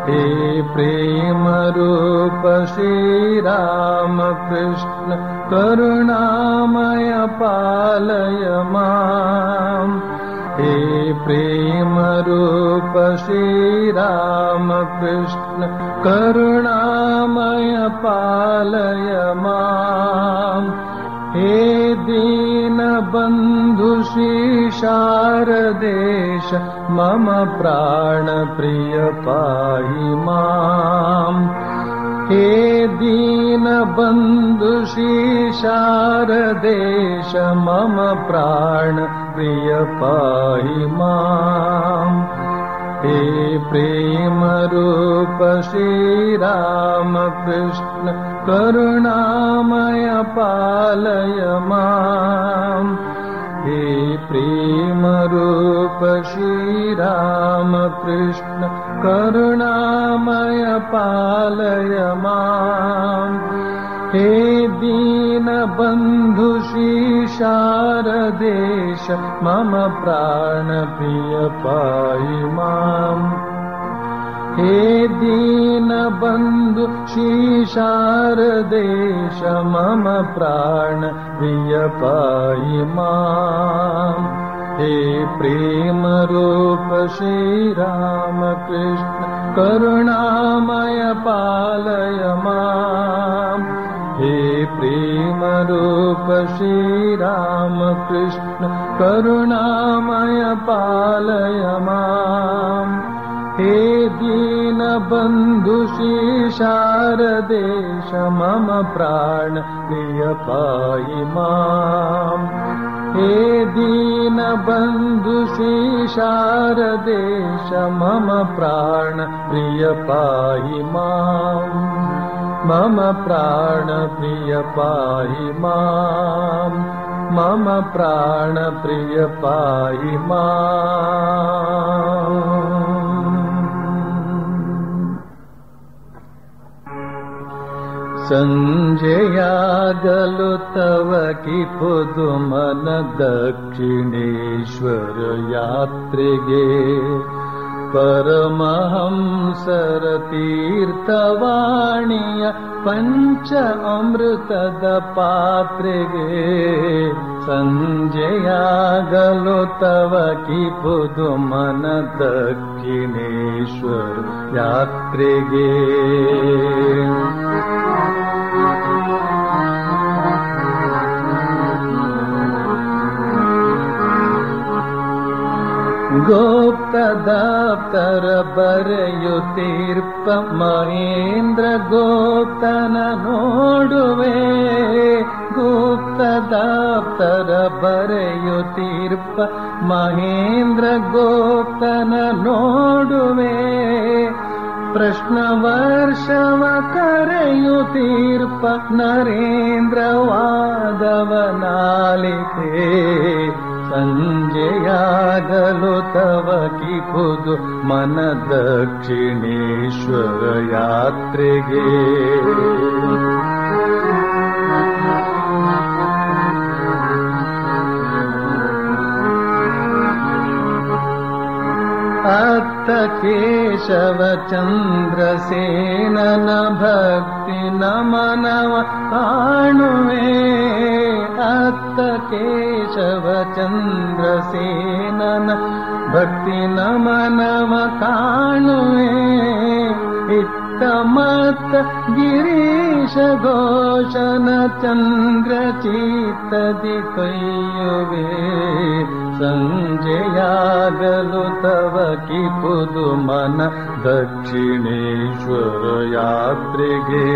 हे प्रेमरूप श्रीरामकृष्ण करुणामय पालय माम् हे प्रेमरूप श्रीरामकृष्ण करुणामय पालय माम् हे दीनबन्धु शारदेश मम प्राणप्रिय पाहि माम् हे दीनबन्धु शारदेश मम प्राणप्रिय पाहि माम् हे प्रेमरूप श्रीरामकृष्ण करुणामय पालय माम् हे प्रेमरूप श्रीरामकृष्ण करुणामय पालय माम् हे दीनबन्धु शारदेश मम प्राणप्रिय पाहि माम् हे दीनबन्धु शारदेश मम प्राणप्रिय पाहि माम् हे प्रेमरूप श्रीरामकृष्ण करुणामय पालय माम् हे प्रेमरूप श्रीरामकृष्ण करुणामय पालय माम् हे दीनबन्धु शारदेश मम प्राण प्रिय पाहि माम् हे दीनबन्धु शारदेश मम प्राण प्रिय पाहि माम् मम प्राण प्रिय पाहि माम् मम प्राण प्रिय पाहि माम् सञ्जयागलु तव कि पुदुमन दक्षिणेश्वर यात्रिगे परमहंसर तीर्थवाणीय पञ्च अमृतद पात्रिगे सञ्जयागलो तव कि पुदुमन दक्षिणेश्वर यात्रिगे गोप्तदाप्तर बರೆಯುತ್ತೀರ್ಪ ಮಹೇಂದ್ರ ಗೋಪ್ತನ ನೋಡುವೆ ಗುಪ್ತದಾಪ್ತರ ಬರೆಯುತ್ತೀರ್ಪ ಮಹೇಂದ್ರ ಗೋಪ್ತನ ನೋಡುವೆ ಪ್ರಶ್ನ ವರ್ಷವ ಕರೆಯುತ್ತೀರ್ಪ ನರೇಂದ್ರ ವಾದವನಾಲಿತೆ ಸಂಜೆಯಾಗಲು ತವ ಕಿಪುದು ಮನ ದಕ್ಷಿಣೇಶ್ವರ ಯಾತ್ರೆಗೆ ಅತ್ತ ಕೇಶವ ಚಂದ್ರಸೇನನ ಭಕ್ತಿ ನಮನವ ಕಾಣುವೆ ಅತ್ತ ಕೇಶವ ಚಂದ್ರಸೇನನ ಭಕ್ತಿ ನಮನವ ಕಾಣುವೆ ಇತ್ತ ಮತ್ತ ಗಿರೀಶ ಘೋಷನ ಚಂದ್ರ ಚೀತದಿ ಕೊಯ್ಯುವೆ ಸಂಜೆಯಾಗಲು ತವ ಕಿಪುದು ಮನ ದಕ್ಷಿಣೇಶ್ವರ ಯಾತ್ರೆಗೆ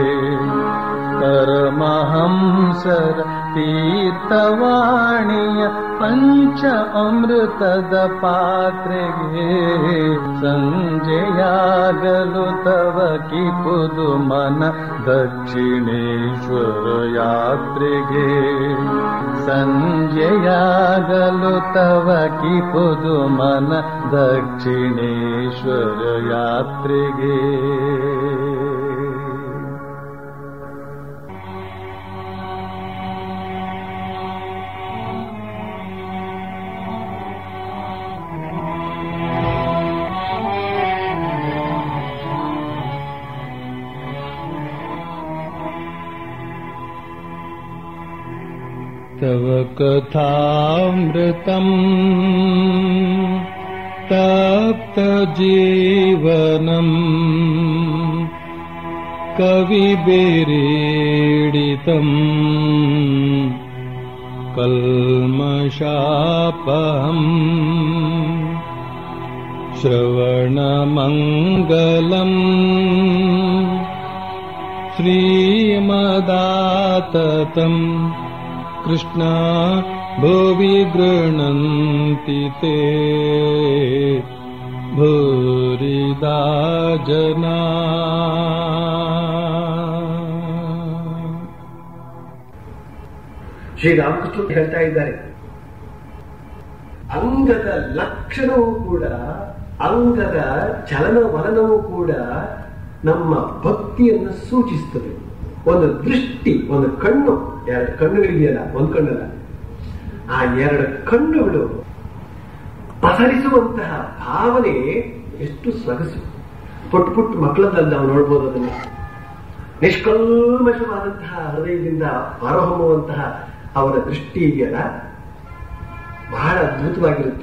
ಪರಮಹಂಸರ ತೀರ್ಥವಾಣಿಯ ಪಂಚ ಅಮೃತದ ಪಾತ್ರೆಗೆ ಸಂಜೆಯಾಗಲು ತವ ಕಿಪುದು ಮನ ದಕ್ಷಿಣೇಶ್ವರ ಯಾತ್ರೆಗೆ ಸಂಜೆಯಾಗಲು ತವ ಕಿಪುದು ಮನ ದಕ್ಷಿಣೇಶ್ವರ ಯಾತ್ರೆಗೆ तव कथामृतम् तप्तजीवनम् कविभिरीडितम् कल्मषापहम् श्रवणमङ्गलम् श्रीमदाततम् कृष्णा भुवि गृह्णन्ति ते भूरिदा जना ಶ್ರೀರಾಮಕೃಷ್ಣ ಹೇಳ್ತಾ ಇದ್ದಾರೆ ಅಂಗದ ಲಕ್ಷಣವೂ ಕೂಡ ಅಂಗದ ಚಲನವಲನವೂ ಕೂಡ ನಮ್ಮ ಭಕ್ತಿಯನ್ನು ಸೂಚಿಸುತ್ತದೆ ಒಂದು ದೃಷ್ಟಿ ಒಂದು ಕಣ್ಣು ಎರಡು ಕಣ್ಣುಗಳಿದೆಯಲ್ಲ ಒಂದು ಕಣ್ಣಲ್ಲ ಆ ಎರಡು ಕಣ್ಣುಗಳು ಪಸರಿಸುವಂತಹ ಭಾವನೆ ಎಷ್ಟು ಸೊಗಸು ಪುಟ್ಟ ಪುಟ್ಟ ಮಕ್ಕಳದಲ್ಲಿ ನಾವು ನೋಡ್ಬೋದು ಅದನ್ನ ನಿಷ್ಕಲ್ಮಶವಾದಂತಹ ಹೃದಯದಿಂದ ಹೊರಹೊಮ್ಮುವಂತಹ ಅವರ ದೃಷ್ಟಿ ಇದೆಯಲ್ಲ ಬಹಳ ಅದ್ಭುತವಾಗಿರುತ್ತೆ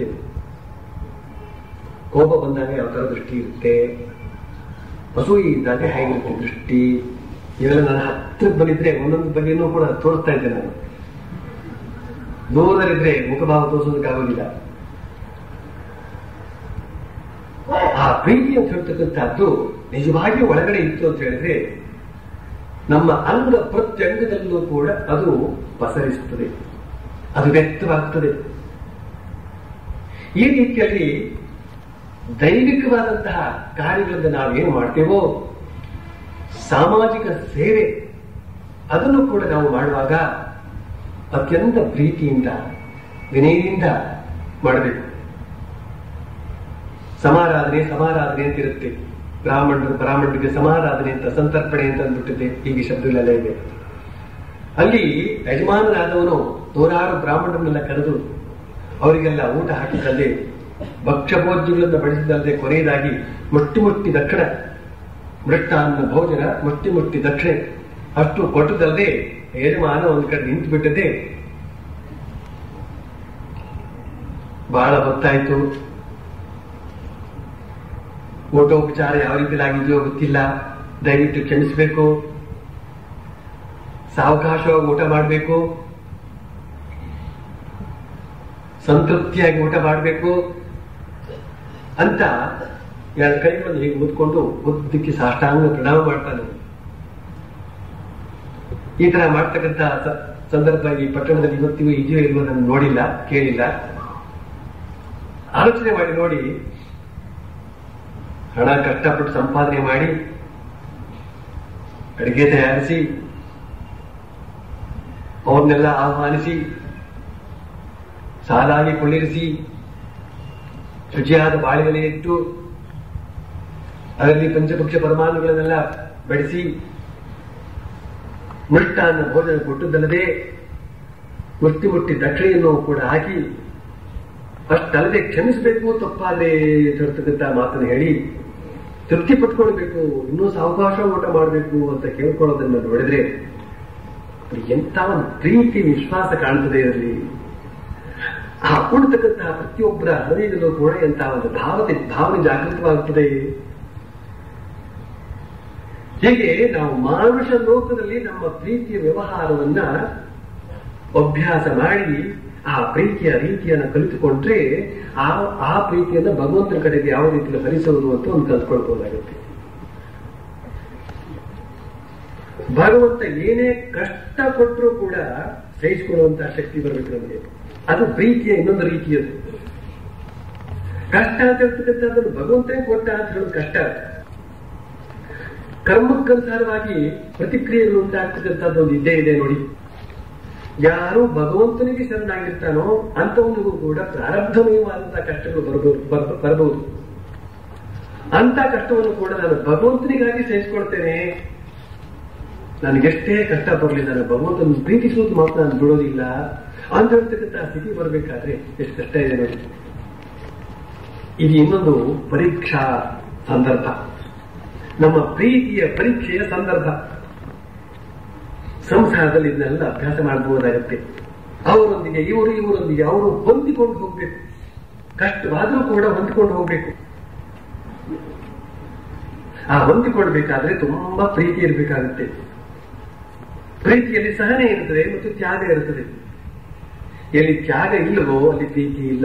ಕೋಪ ಬಂದಾಗ ಯಾವ ತರ ದೃಷ್ಟಿ ಇರುತ್ತೆ ಅಸೂಯಿ ಇದ್ದಾಗ ಹೇಗಿರುತ್ತೆ ದೃಷ್ಟಿ ಇವೆಲ್ಲ ನನ್ನ ಹತ್ತಿರಕ್ಕೆ ಬಂದಿದ್ರೆ ಒಂದೊಂದು ಬಗೆಯನ್ನು ಕೂಡ ತೋರಿಸ್ತಾ ಇದ್ದೆ ನಾನು ದೂರದಲ್ಲಿದ್ರೆ ಮುಖಭಾವ ತೋರಿಸೋದಕ್ಕಾಗೋದಿಲ್ಲ ಆ ಪ್ರೀತಿ ಅಂತ ಹೇಳ್ತಕ್ಕಂಥದ್ದು ನಿಜವಾಗಿ ಒಳಗಡೆ ಇತ್ತು ಅಂತ ಹೇಳಿದ್ರೆ ನಮ್ಮ ಅಂಗ ಪ್ರತ್ಯಂಗದಲ್ಲೂ ಕೂಡ ಅದು ಪಸರಿಸುತ್ತದೆ ಅದು ವ್ಯಕ್ತವಾಗ್ತದೆ ಈ ರೀತಿಯಲ್ಲಿ ದೈವಿಕವಾದಂತಹ ಕಾರ್ಯಗಳಿಂದ ನಾವೇನು ಮಾಡ್ತೇವೋ ಸಾಮಾಜಿಕ ಸೇವೆ ಅದನ್ನು ಕೂಡ ನಾವು ಮಾಡುವಾಗ ಅತ್ಯಂತ ಪ್ರೀತಿಯಿಂದ ವಿನಯದಿಂದ ಮಾಡಬೇಕು ಸಮಾರಾಧನೆ ಸಮಾರಾಧನೆ ಅಂತ ಇರುತ್ತೆ ಬ್ರಾಹ್ಮಣರು ಬ್ರಾಹ್ಮಣರಿಗೆ ಸಮಾರಾಧನೆ ಅಂತ ಸಂತರ್ಪಣೆ ಅಂತ ಅಂದ್ಬಿಟ್ಟಿದೆ ಹೀಗೆ ಶಬ್ದಗಳೆಲ್ಲ ಇದೆ ಅಲ್ಲಿ ಯಜಮಾನನಾದವನು ನೂರಾರು ಬ್ರಾಹ್ಮಣರನ್ನೆಲ್ಲ ಕರೆದು ಅವರಿಗೆಲ್ಲ ಊಟ ಹಾಕಿದ್ದಲ್ಲದೆ ಭಕ್ಷ್ಯಭೋಜ್ಯಗಳನ್ನು ಬಡಿಸಿದ್ದಲ್ಲದೆ ಕೊನೆಯದಾಗಿ ಮುಟ್ಟಿ ಮುಟ್ಟಿ ದಕ್ಷಿಣ ಮೃಷ್ಟಾನ್ನ ಭೋಜನ ಮುಟ್ಟಿ ಮುಟ್ಟಿ ದಕ್ಷಿಣೆ ಅಷ್ಟು ಕೊಟ್ಟದಲ್ಲದೆ ಯಜಮಾನ ಒಂದು ಕಡೆ ನಿಂತು ಬಿಟ್ಟದೆ ಬಹಳ ಹೊತ್ತಾಯ್ತು ಊಟೋಪಚಾರ ಯಾವ ರೀತಿಯಲ್ಲಿ ಆಗಿದೆಯೋ ಗೊತ್ತಿಲ್ಲ ದಯವಿಟ್ಟು ಕ್ಷಮಿಸಬೇಕು ಸಾವಕಾಶವಾಗಿ ಊಟ ಮಾಡಬೇಕು ಸಂತೃಪ್ತಿಯಾಗಿ ಊಟ ಮಾಡಬೇಕು ಅಂತ ಎರಡು ಕೈಗಳನ್ನು ಹೀಗೆ ಮುದ್ಕೊಂಡು ಉದ್ದಕ್ಕೆ ಸಾಷ್ಟಾಂಗ ಪ್ರಣಾಮ ಮಾಡ್ತಾನೆ ಈ ತರ ಮಾಡ್ತಕ್ಕಂಥ ಸ- ಸಂದರ್ಭ ಈ ಪಟ್ಟಣದಲ್ಲಿ ಇವತ್ತಿಗೂ ಇದೆಯೋ ಇಲ್ವೋ ನಾನು ನೋಡಿಲ್ಲ ಕೇಳಿಲ್ಲ ಆಲೋಚನೆ ಮಾಡಿ ನೋಡಿ ಹಣ ಕಷ್ಟಪಟ್ಟು ಸಂಪಾದನೆ ಮಾಡಿ ಅಡಿಗೆ ತಯಾರಿಸಿ ಅವ್ರನ್ನೆಲ್ಲ ಆಹ್ವಾನಿಸಿ ಸಾಲಾಗಿ ಕುಳ್ಳಿರಿಸಿ ಶುಚಿಯಾದ ಬಾಳೆಲೆ ಇಟ್ಟು ಅದರಲ್ಲಿ ಪಂಚಪಕ್ಷ ಪರಮಾಣುಗಳನ್ನೆಲ್ಲ ಬೆಳೆಸಿ ಮೃಷ್ಟಾನ್ನ ಭೋಜನ ಕೊಟ್ಟದ್ದಲ್ಲದೆ ಮುಟ್ಟಿ ಮುಟ್ಟಿ ದಕ್ಷಿಣೆಯನ್ನು ಕೂಡ ಹಾಕಿ ಅಷ್ಟಲ್ಲದೆ ಕ್ಷಮಿಸಬೇಕು ತಪ್ಪಾದ್ರೆ ಹೇಳ್ತಕ್ಕಂಥ ಮಾತನ್ನು ಹೇಳಿ ತೃಪ್ತಿ ಪಟ್ಕೊಳ್ಬೇಕು ಇನ್ನೂ ಸಾವಕಾಶ ಊಟ ಮಾಡಬೇಕು ಅಂತ ಕೇಳ್ಕೊಳ್ಳೋದನ್ನ ನೋಡಿದ್ರೆ ಅದು ಎಂತ ಒಂದು ಪ್ರೀತಿ ವಿಶ್ವಾಸ ಕಾಣ್ತದೆ ಅದರಲ್ಲಿ ಆ ಕೂಡತಕ್ಕಂತಹ ಪ್ರತಿಯೊಬ್ಬರ ಹೃದಯದಲ್ಲೂ ಕೂಡ ಎಂತ ಒಂದು ಭಾವನೆ ಭಾವನೆ ಜಾಗೃತವಾಗುತ್ತದೆ ಹೀಗೆ ನಾವು ಮಾನುಷ ಲೋಕದಲ್ಲಿ ನಮ್ಮ ಪ್ರೀತಿಯ ವ್ಯವಹಾರವನ್ನ ಅಭ್ಯಾಸ ಮಾಡಿ ಆ ಪ್ರೀತಿಯ ರೀತಿಯನ್ನು ಕಲಿತುಕೊಂಡ್ರೆ ಆ ಆ ಪ್ರೀತಿಯನ್ನ ಭಗವಂತನ ಕಡೆಗೆ ಯಾವ ರೀತಿಯಲ್ಲಿ ಹರಿಸುವುದು ಅಂತ ಒಂದು ಕಲ್ತ್ಕೊಳ್ಬಹುದಾಗುತ್ತೆ ಭಗವಂತ ಏನೇ ಕಷ್ಟ ಕೊಟ್ಟರೂ ಕೂಡ ಸಹಿಸಿಕೊಳ್ಳುವಂತಹ ಶಕ್ತಿ ಬರಬೇಕು ನಮಗೆ ಅದು ಪ್ರೀತಿಯ ಇನ್ನೊಂದು ರೀತಿಯದು ಕಷ್ಟ ಅಂತ ಹೇಳ್ತಕ್ಕಂಥದ್ದನ್ನು ಭಗವಂತನೇ ಕೊಟ್ಟ ಅಂತ ಹೇಳೋದು ಕಷ್ಟ ಕರ್ಮಕ್ಕನುಸಾರವಾಗಿ ಪ್ರತಿಕ್ರಿಯೆಗಳು ಉಂಟಾಗ್ತಕ್ಕಂಥದ್ದು ಒಂದು ಇದ್ದೇ ಇದೆ ನೋಡಿ ಯಾರು ಭಗವಂತನಿಗೆ ಶರಣಾಗಿರ್ತಾನೋ ಅಂತವನಿಗೂ ಕೂಡ ಪ್ರಾರಬ್ಧಮಯವಾದಂತಹ ಕಷ್ಟಗಳು ಬರಬಹುದು ಬರ್- ಬರಬಹುದು ಅಂತ ಕಷ್ಟವನ್ನು ಕೂಡ ನಾನು ಭಗವಂತನಿಗಾಗಿ ಸಹಿಸಿಕೊಳ್ತೇನೆ ನನಗೆಷ್ಟೇ ಕಷ್ಟ ಬರಲಿ ನಾನು ಭಗವಂತನ ಪ್ರೀತಿಸುವುದು ಮಾತ್ರ ನಾನು ಬಿಡೋದಿಲ್ಲ ಅಂತ ಹೇಳ್ತಕ್ಕಂಥ ಸ್ಥಿತಿ ಬರಬೇಕಾದ್ರೆ ಎಷ್ಟು ಕಷ್ಟ ಇದೆ ನೋಡಿ ಇದು ಇನ್ನೊಂದು ಪರೀಕ್ಷಾ ಸಂದರ್ಭ ನಮ್ಮ ಪ್ರೀತಿಯ ಪರೀಕ್ಷೆಯ ಸಂದರ್ಭ ಸಂಸಾರದಲ್ಲಿ ಇದನ್ನೆಲ್ಲ ಅಭ್ಯಾಸ ಮಾಡಬಹುದಾಗುತ್ತೆ ಅವರೊಂದಿಗೆ ಇವರು ಇವರೊಂದಿಗೆ ಅವರು ಹೊಂದಿಕೊಂಡು ಹೋಗ್ಬೇಕು ಕಷ್ಟವಾದರೂ ಕೂಡ ಹೊಂದಿಕೊಂಡು ಹೋಗ್ಬೇಕು ಆ ಹೊಂದಿಕೊಳ್ಬೇಕಾದ್ರೆ ತುಂಬಾ ಪ್ರೀತಿ ಇರಬೇಕಾಗುತ್ತೆ ಪ್ರೀತಿಯಲ್ಲಿ ಸಹನೆ ಇರ್ತದೆ ಮತ್ತು ತ್ಯಾಗ ಇರ್ತದೆ ಎಲ್ಲಿ ತ್ಯಾಗ ಇಲ್ಲವೋ ಅಲ್ಲಿ ಪ್ರೀತಿ ಇಲ್ಲ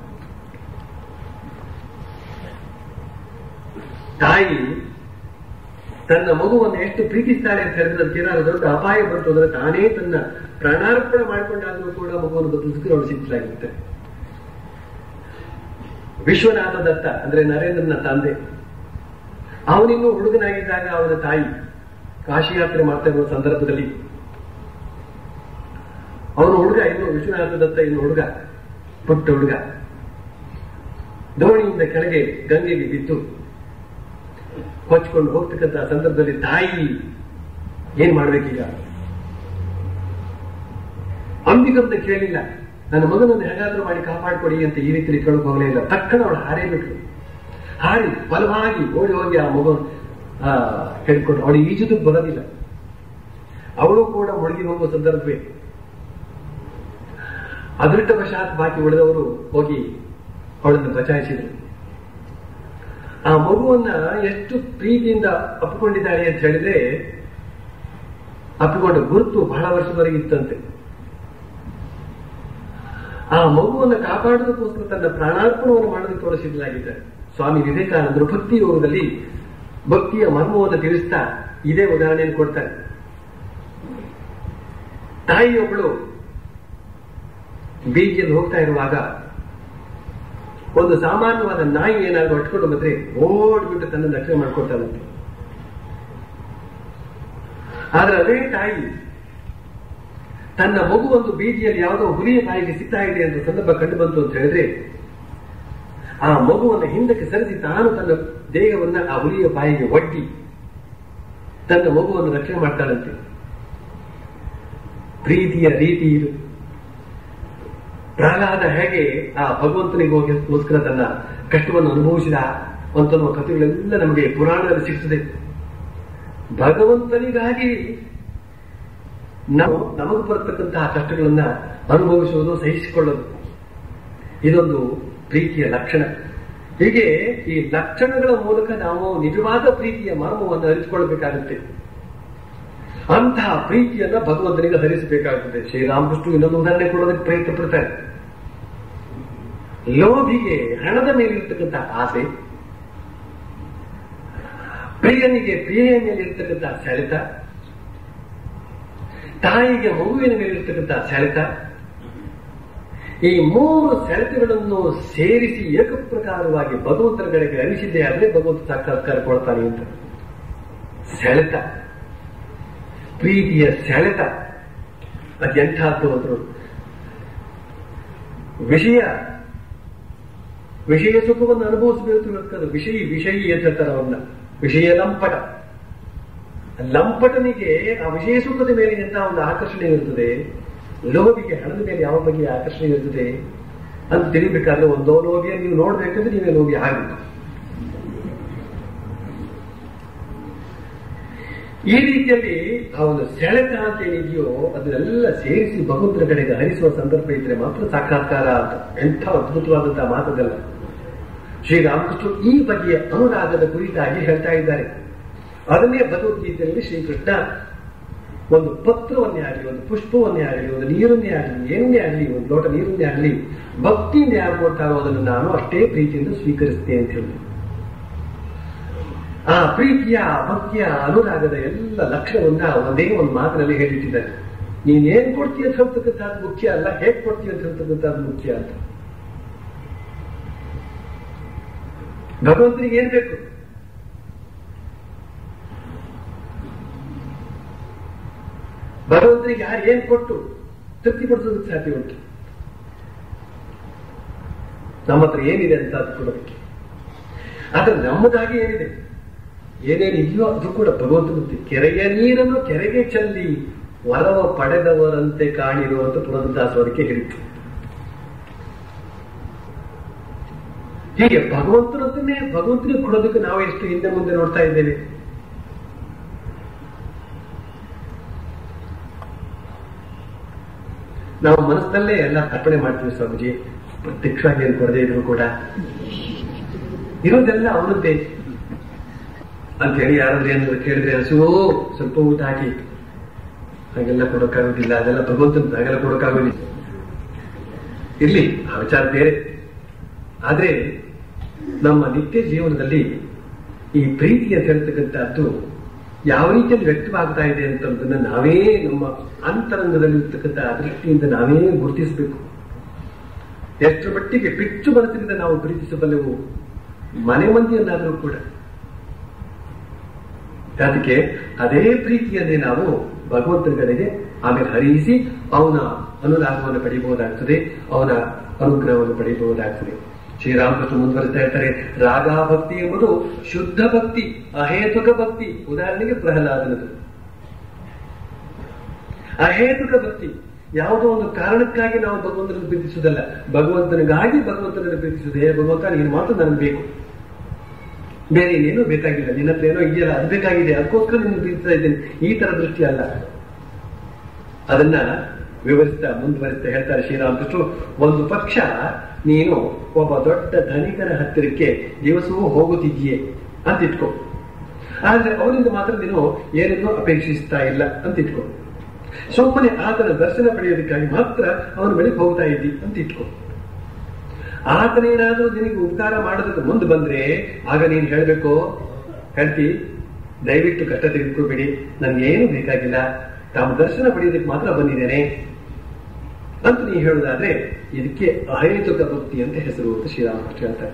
ತಾಯಿ ತನ್ನ ಮಗುವನ್ನು ಎಷ್ಟು ಪ್ರೀತಿಸ್ತಾಳೆ ಅಂತ ಹೇಳಿದ್ರೆ ಅದಕ್ಕೆ ಏನಾದ್ರು ದೊಡ್ಡ ಅಪಾಯ ಬಂತು ಅಂದ್ರೆ ತಾನೇ ತನ್ನ ಪ್ರಾಣಾರ್ಪಣೆ ಮಾಡಿಕೊಂಡಾದ್ರೂ ಕೂಡ ಮಗುವನ್ನು ಬದುಕಿಸಿ ಅವಳು ಸಿಕ್ಕಿಲಾಗಿರುತ್ತೆ ವಿಶ್ವನಾಥ ದತ್ತ ಅಂದ್ರೆ ನರೇಂದ್ರನ ತಂದೆ ಅವನಿನ್ನೂ ಹುಡುಗನಾಗಿದ್ದಾಗ ಅವನ ತಾಯಿ ಕಾಶಿ ಯಾತ್ರೆ ಮಾಡ್ತಾ ಇರುವ ಸಂದರ್ಭದಲ್ಲಿ ಅವನು ಹುಡುಗ ಇನ್ನು ವಿಶ್ವನಾಥ ದತ್ತ ಇನ್ನು ಹುಡುಗ ಪುಟ್ಟ ಹುಡುಗ ದೋಣಿಯಿಂದ ಕೆಳಗೆ ಗಂಗೆಗೆ ಬಿದ್ದು ಕೊಚ್ಕೊಂಡು ಹೋಗ್ತಕ್ಕಂಥ ಸಂದರ್ಭದಲ್ಲಿ ತಾಯಿ ಏನ್ ಮಾಡ್ಬೇಕೀಗ ಅಂಬಿಕಂತ ಕೇಳಿಲ್ಲ ನನ್ನ ಮಗನನ್ನು ಹೇಗಾದ್ರೂ ಮಾಡಿ ಕಾಪಾಡಿಕೊಡಿ ಅಂತ ಈ ರೀತಿಯಲ್ಲಿ ಕೇಳಕ್ ಹೋಗಲೇ ಇಲ್ಲ ತಕ್ಷಣ ಅವಳು ಹಾರೇ ಬಿಟ್ರು ಹಾರಿ ಬಲವಾಗಿ ಓಡಿ ಹೋಗಿ ಆ ಮಗು ಹೇಳ್ಕೊಂಡು ಅವಳು ಈಜುದು ಬರೋದಿಲ್ಲ ಅವಳು ಕೂಡ ಮುಳುಗಿ ಹೋಗುವ ಸಂದರ್ಭವೇ ಅದೃಷ್ಟವಶಾತ್ ಬಾಕಿ ಉಳಿದವರು ಹೋಗಿ ಅವಳನ್ನು ಬಚಾಯಿಸಿದ್ರು ಆ ಮಗುವನ್ನ ಎಷ್ಟು ಪ್ರೀತಿಯಿಂದ ಅಪ್ಪಿಕೊಂಡಿದ್ದಾಳೆ ಅಂತ ಹೇಳಿದ್ರೆ ಅಪ್ಪಿಕೊಂಡ ಗುರುತು ಬಹಳ ವರ್ಷದವರೆಗೆ ಇತ್ತಂತೆ ಆ ಮಗುವನ್ನು ಕಾಪಾಡುವುದಕ್ಕೋಸ್ಕರ ತನ್ನ ಪ್ರಾಣಾರ್ಪಣವನ್ನು ಮಾಡೋದಕ್ಕೆ ಅವಳು ಸಿದ್ಧಲಾಗಿದ್ದಾರೆ ಸ್ವಾಮಿ ವಿವೇಕಾನಂದರು ಭಕ್ತಿ ಯೋಗದಲ್ಲಿ ಭಕ್ತಿಯ ಮರ್ಮವನ್ನು ತಿಳಿಸ್ತಾ ಇದೇ ಉದಾಹರಣೆಯನ್ನು ಕೊಡ್ತಾರೆ ತಾಯಿಯೊಬ್ಬಳು ಬೀದಿಯಲ್ಲಿ ಹೋಗ್ತಾ ಇರುವಾಗ ಒಂದು ಸಾಮಾನ್ಯವಾದ ನಾಯಿ ಏನಾದ್ರು ಹೊಟ್ಕೊಂಡು ಬಂದ್ರೆ ಓಡ್ಬಿಟ್ಟು ತನ್ನ ರಕ್ಷಣೆ ಮಾಡ್ಕೊಳ್ತಾನಂತೆ ಆದ್ರೆ ಅದೇ ತಾಯಿ ತನ್ನ ಮಗು ಒಂದು ಬೀದಿಯಲ್ಲಿ ಯಾವುದೋ ಹುಲಿಯ ತಾಯಿಗೆ ಸಿಗ್ತಾ ಇದೆ ಅಂತ ಸಂದರ್ಭ ಕಂಡು ಬಂತು ಅಂತ ಹೇಳಿದ್ರೆ ಆ ಮಗುವನ್ನು ಹಿಂದಕ್ಕೆ ಸರಿಸಿ ತಾನು ತನ್ನ ದೇಹವನ್ನ ಆ ಹುಲಿಯ ಬಾಯಿಗೆ ಒಡ್ಡಿ ತನ್ನ ಮಗುವನ್ನು ರಕ್ಷಣೆ ಮಾಡ್ತಾಳಂತೆ ಪ್ರೀತಿಯ ರೀತಿ ಇದು ಪ್ರಹ್ಲಾದ ಹೇಗೆ ಆ ಭಗವಂತನಿಗೋಸ್ಕರ ತನ್ನ ಕಷ್ಟವನ್ನು ಅನುಭವಿಸಿದ ಅಂತನ್ನುವ ಕಥೆಗಳೆಲ್ಲ ನಮಗೆ ಪುರಾಣದಲ್ಲಿ ಸಿಗ್ತದೆ ಭಗವಂತನಿಗಾಗಿ ನಾವು ನಮಗೆ ಬರತಕ್ಕಂತಹ ಕಷ್ಟಗಳನ್ನ ಅನುಭವಿಸುವುದು ಸಹಿಸಿಕೊಳ್ಳೋದು ಇದೊಂದು ಪ್ರೀತಿಯ ಲಕ್ಷಣ ಹೀಗೆ ಈ ಲಕ್ಷಣಗಳ ಮೂಲಕ ನಾವು ನಿಜವಾದ ಪ್ರೀತಿಯ ಮರ್ಮವನ್ನು ಅರಿತುಕೊಳ್ಬೇಕಾಗುತ್ತೆ ಅಂತಹ ಪ್ರೀತಿಯನ್ನ ಭಗವಂತನಿಗೆ ಹರಿಸಬೇಕಾಗುತ್ತದೆ ಶ್ರೀರಾಮಕೃಷ್ಣ ಇನ್ನೊಂದು ಉದಾಹರಣೆ ಕೊಡೋದಕ್ಕೆ ಪ್ರಯತ್ನ ಪಡ್ತಾರೆ ಲೋಭಿಗೆ ಹಣದ ಮೇಲಿರ್ತಕ್ಕಂಥ ಆಸೆ ಪ್ರಿಯನಿಗೆ ಪ್ರಿಯೆಯ ಮೇಲೆ ಇರ್ತಕ್ಕಂಥ ಸೆಳೆತ ತಾಯಿಗೆ ಮಗುವಿನ ಮೇಲಿರ್ತಕ್ಕಂಥ ಸೆಳೆತ ಈ ಮೂರು ಸೆಳೆತಗಳನ್ನು ಸೇರಿಸಿ ಏಕಪ್ರಕಾರವಾಗಿ ಭಗವಂತನ ಕಡೆಗೆ ಅನಿಸಿದ್ದೇ ಆದ್ರೆ ಭಗವಂತ ಸಾಕ್ಷಾತ್ಕಾರ ಕೊಡ್ತಾನೆ ಅಂತ ಸೆಳೆತ ಪ್ರೀತಿಯ ಸೆಳೆತ ಅದೆಂಥದ್ದು ಅಂದ್ರು ವಿಷಯ ವಿಷಯ ಸುಖವನ್ನು ಅನುಭವಿಸಬೇಕು ಅದು ವಿಷಯಿ ವಿಷಯಿ ಅಂತ ಹೇಳ್ತಾರೆ ಅವನ್ನ ವಿಷಯ ಲಂಪಟ ಲಂಪಟನಿಗೆ ಆ ವಿಷಯ ಸುಖದ ಮೇಲೆ ಎಂತ ಒಂದು ಆಕರ್ಷಣೆ ಇರುತ್ತದೆ ಲೋಭಿಗೆ ಹಣದ ಮೇಲೆ ಯಾವ ಬಗೆಯ ಆಕರ್ಷಣೆ ಇರುತ್ತದೆ ಅಂತ ತಿಳಿಬೇಕಾದ್ರೆ ಒಂದೋ ಲೋಭಿಯ ನೀವು ನೋಡ್ಬೇಕಂದ್ರೆ ನೀವೇ ಲೋಭಿ ಆಗಬೇಕು ಈ ರೀತಿಯಲ್ಲಿ ಆ ಒಂದು ಸೆಳೆತ ಅಂತ ಏನಿದೆಯೋ ಅದನ್ನೆಲ್ಲ ಸೇರಿಸಿ ಭಗವಂತನ ಕಡೆಗೆ ಹರಿಸುವ ಸಂದರ್ಭ ಇದ್ರೆ ಮಾತ್ರ ಸಾಕ್ಷಾತ್ಕಾರ ಅಂತ ಎಂಥ ಅದ್ಭುತವಾದಂತಹ ಮಾತದಲ್ಲ ಶ್ರೀರಾಮಕೃಷ್ಣ ಈ ಬಗೆಯ ಅನುರಾಗದ ಕುರಿತಾಗಿ ಹೇಳ್ತಾ ಇದ್ದಾರೆ ಅದನ್ನೇ ಭಗವದ್ಗೀತೆಯಲ್ಲಿ ಶ್ರೀಕೃಷ್ಣ ಒಂದು ಪತ್ರವನ್ನೇ ಆಗಲಿ ಒಂದು ಪುಷ್ಪವನ್ನೇ ಆಗಲಿ ಒಂದು ನೀರನ್ನೇ ಆಗಲಿ ಏನನ್ನೇ ಆಗಲಿ ಒಂದು ಲೋಟ ನೀರನ್ನೇ ಆಗಲಿ ಭಕ್ತಿಯಿಂದ ಯಾರು ಕೊಡ್ತಾರೋ ಅದನ್ನು ನಾನು ಅಷ್ಟೇ ಪ್ರೀತಿಯಿಂದ ಸ್ವೀಕರಿಸ್ತೇನೆ ಅಂತ ಹೇಳಿ ಆ ಪ್ರೀತಿಯ ಭಕ್ತಿಯ ಅನುರಾಗದ ಎಲ್ಲ ಲಕ್ಷಣವನ್ನ ಒಂದೇ ಒಂದು ಮಾತಿನಲ್ಲಿ ಹೇಳಿಟ್ಟಿದ್ದಾರೆ ನೀನ್ ಏನ್ ಕೊಡ್ತೀಯ ಅಂತ ಹೇಳ್ತಕ್ಕಂಥದ್ದು ಮುಖ್ಯ ಅಲ್ಲ ಹೇಗ್ ಕೊಡ್ತೀಯ ಅಂತ ಹೇಳ್ತಕ್ಕಂಥದ್ದು ಮುಖ್ಯ ಅಂತ ಭಗವಂತನಿಗೆ ಏನ್ ಬೇಕು ಭಗವಂತನಿಗೆ ಯಾರು ಏನ್ ಕೊಟ್ಟು ತೃಪ್ತಿಪಡಿಸೋದಕ್ಕೆ ಸಾಧ್ಯ ಉಂಟು ನಮ್ಮ ಹತ್ರ ಏನಿದೆ ಅಂತ ಅದು ಕೊಡೋದಕ್ಕೆ ಆದ್ರೆ ನಮ್ಮದಾಗಿ ಏನಿದೆ ಏನೇನು ಇದೆಯೋ ಅದು ಕೂಡ ಭಗವಂತನ ಕೆರೆಯ ನೀರನ್ನು ಕೆರೆಗೆ ಚೆಲ್ಲಿ ವರವ ಪಡೆದವರಂತೆ ಕಾಣಿರುವಂತ ಪುರಂದಾಸವರಿಗೆ ಹೇಳಿತು ಹೀಗೆ ಭಗವಂತನದನ್ನೇ ಭಗವಂತನಿಗೆ ಕೊಡೋದಕ್ಕೆ ನಾವು ಎಷ್ಟು ಹಿಂದೆ ಮುಂದೆ ನೋಡ್ತಾ ಇದ್ದೇವೆ ನಾವು ಮನಸ್ಸಲ್ಲೇ ಎಲ್ಲ ಅರ್ಪಣೆ ಮಾಡ್ತೀವಿ ಸ್ವಾಮೀಜಿ ಪ್ರತ್ಯಕ್ಷವಾಗಿ ಏನು ಕೊಡದೇ ಇದ್ರು ಕೂಡ ಇರೋದೆಲ್ಲ ಅವನದ್ದೇ ಅಂತ ಹೇಳಿ ಯಾರಾದ್ರೂ ಏನಾದ್ರು ಕೇಳಿದ್ರೆ ಹಸುವೋ ಸ್ವಲ್ಪ ಊಟ ಹಾಕಿ ಹಾಗೆಲ್ಲ ಕೊಡೋಕ್ಕಾಗೋದಿಲ್ಲ ಅದೆಲ್ಲ ಭಗವಂತನ ಹಾಗೆಲ್ಲ ಕೊಡೋಕ್ಕಾಗೋದಿಲ್ಲ ಇರ್ಲಿ ಆ ವಿಚಾರ ಬೇರೆ ಆದ್ರೆ ನಮ್ಮ ನಿತ್ಯ ಜೀವನದಲ್ಲಿ ಈ ಪ್ರೀತಿ ಅಂತ ಹೇಳ್ತಕ್ಕಂಥದ್ದು ಯಾವ ರೀತಿಯಲ್ಲಿ ವ್ಯಕ್ತವಾಗ್ತಾ ಇದೆ ಅಂತನ್ನೋದನ್ನ ನಾವೇ ನಮ್ಮ ಅಂತರಂಗದಲ್ಲಿ ಇರ್ತಕ್ಕಂಥ ದೃಷ್ಟಿಯಿಂದ ನಾವೇ ಗುರುತಿಸಬೇಕು ಎಷ್ಟರ ಮಟ್ಟಿಗೆ ಪಿಚ್ಚು ಮನಸ್ಸಿನಿಂದ ನಾವು ಪ್ರೀತಿಸಬಲ್ಲೆವು ಮನೆ ಮಂದಿಯನ್ನಾದರೂ ಕೂಡ ಅದಕ್ಕೆ ಅದೇ ಪ್ರೀತಿಯನ್ನೇ ನಾವು ಭಗವಂತನ ಕಡೆಗೆ ಆಮೇಲೆ ಹರಿಸಿ ಅವನ ಅನುರಾಗವನ್ನು ಪಡೆಯಬಹುದಾಗ್ತದೆ ಅವನ ಅನುಗ್ರಹವನ್ನು ಪಡೆಯಬಹುದಾಗ್ತದೆ ಶ್ರೀರಾಮಕೃಷ್ಣ ಮುಂದುವರಿಸ್ತಾ ಹೇಳ್ತಾರೆ ರಾಗ ಭಕ್ತಿ ಎಂಬುದು ಶುದ್ಧ ಭಕ್ತಿ ಅಹೇತುಕ ಭಕ್ತಿ ಉದಾಹರಣೆಗೆ ಪ್ರಹ್ಲಾದನದು ಅಹೇತುಕ ಭಕ್ತಿ ಯಾವುದೋ ಒಂದು ಕಾರಣಕ್ಕಾಗಿ ನಾವು ಭಗವಂತನನ್ನು ಪ್ರೀತಿಸುವುದಲ್ಲ ಭಗವಂತನಿಗಾಗಿ ಭಗವಂತನನ್ನು ಪ್ರೀತಿಸುವುದು ಹೇ ಭಗವಂತ ನೀನು ಮಾತ್ರ ನನಗೆ ಬೇಕು ಬೇರೆ ಇನ್ನೇನು ಬೇಕಾಗಿಲ್ಲ ನಿನ್ನ ಹತ್ರ ಏನೋ ಇದೆಯಲ್ಲ ಅದು ಬೇಕಾಗಿದೆ ಅದಕ್ಕೋಸ್ಕರ ನಿನ್ನ ಪ್ರೀತಿಸ್ತಾ ಇದ್ದೇನೆ ಈ ತರ ದೃಷ್ಟಿ ಅಲ್ಲ ಅದನ್ನ ವಿವರಿಸ್ತಾ ಮುಂದುವರಿಸ್ತಾ ಹೇಳ್ತಾರೆ ಶ್ರೀರಾಮಕೃಷ್ಣರು ಒಂದು ಪಕ್ಷ ನೀನು ಒಬ್ಬ ದೊಡ್ಡ ಧನಿಕರ ಹತ್ತಿರಕ್ಕೆ ದಿವಸವೂ ಹೋಗುತ್ತಿದ್ದೀಯೆ ಅಂತ ಇಟ್ಕೋ ಆದ್ರೆ ಅವನಿಂದ ಮಾತ್ರ ನೀನು ಏನನ್ನೂ ಅಪೇಕ್ಷಿಸ್ತಾ ಇಲ್ಲ ಅಂತ ಇಟ್ಕೋ ಸುಮ್ಮನೆ ಆತನ ದರ್ಶನ ಪಡೆಯೋದಕ್ಕಾಗಿ ಮಾತ್ರ ಅವನ ಬಳಿಗೆ ಹೋಗ್ತಾ ಇದ್ದಿ ಅಂತ ಇಟ್ಕೋ ಆತನೇನಾದ್ರೂ ನಿನಗೆ ಉಪಕಾರ ಮಾಡೋದಕ್ಕೆ ಮುಂದೆ ಬಂದ್ರೆ ಆಗ ನೀನು ಹೇಳ್ಬೇಕು ಹೇಳ್ತಿ ದಯವಿಟ್ಟು ಕಷ್ಟ ತೆಗೆದುಕೋಬೇಡಿ ನನ್ಗೇನು ಬೇಕಾಗಿಲ್ಲ ತಾವು ದರ್ಶನ ಪಡೆಯೋದಕ್ಕೆ ಮಾತ್ರ ಬಂದಿದ್ದೇನೆ ಅಂತ ನೀವು ಹೇಳುದಾದ್ರೆ ಇದಕ್ಕೆ ಅಹೇತುಕ ಭಕ್ತಿ ಅಂತ ಹೆಸರು ಅಂತ ಶ್ರೀರಾಮಕೃಷ್ಣ ಹೇಳ್ತಾರೆ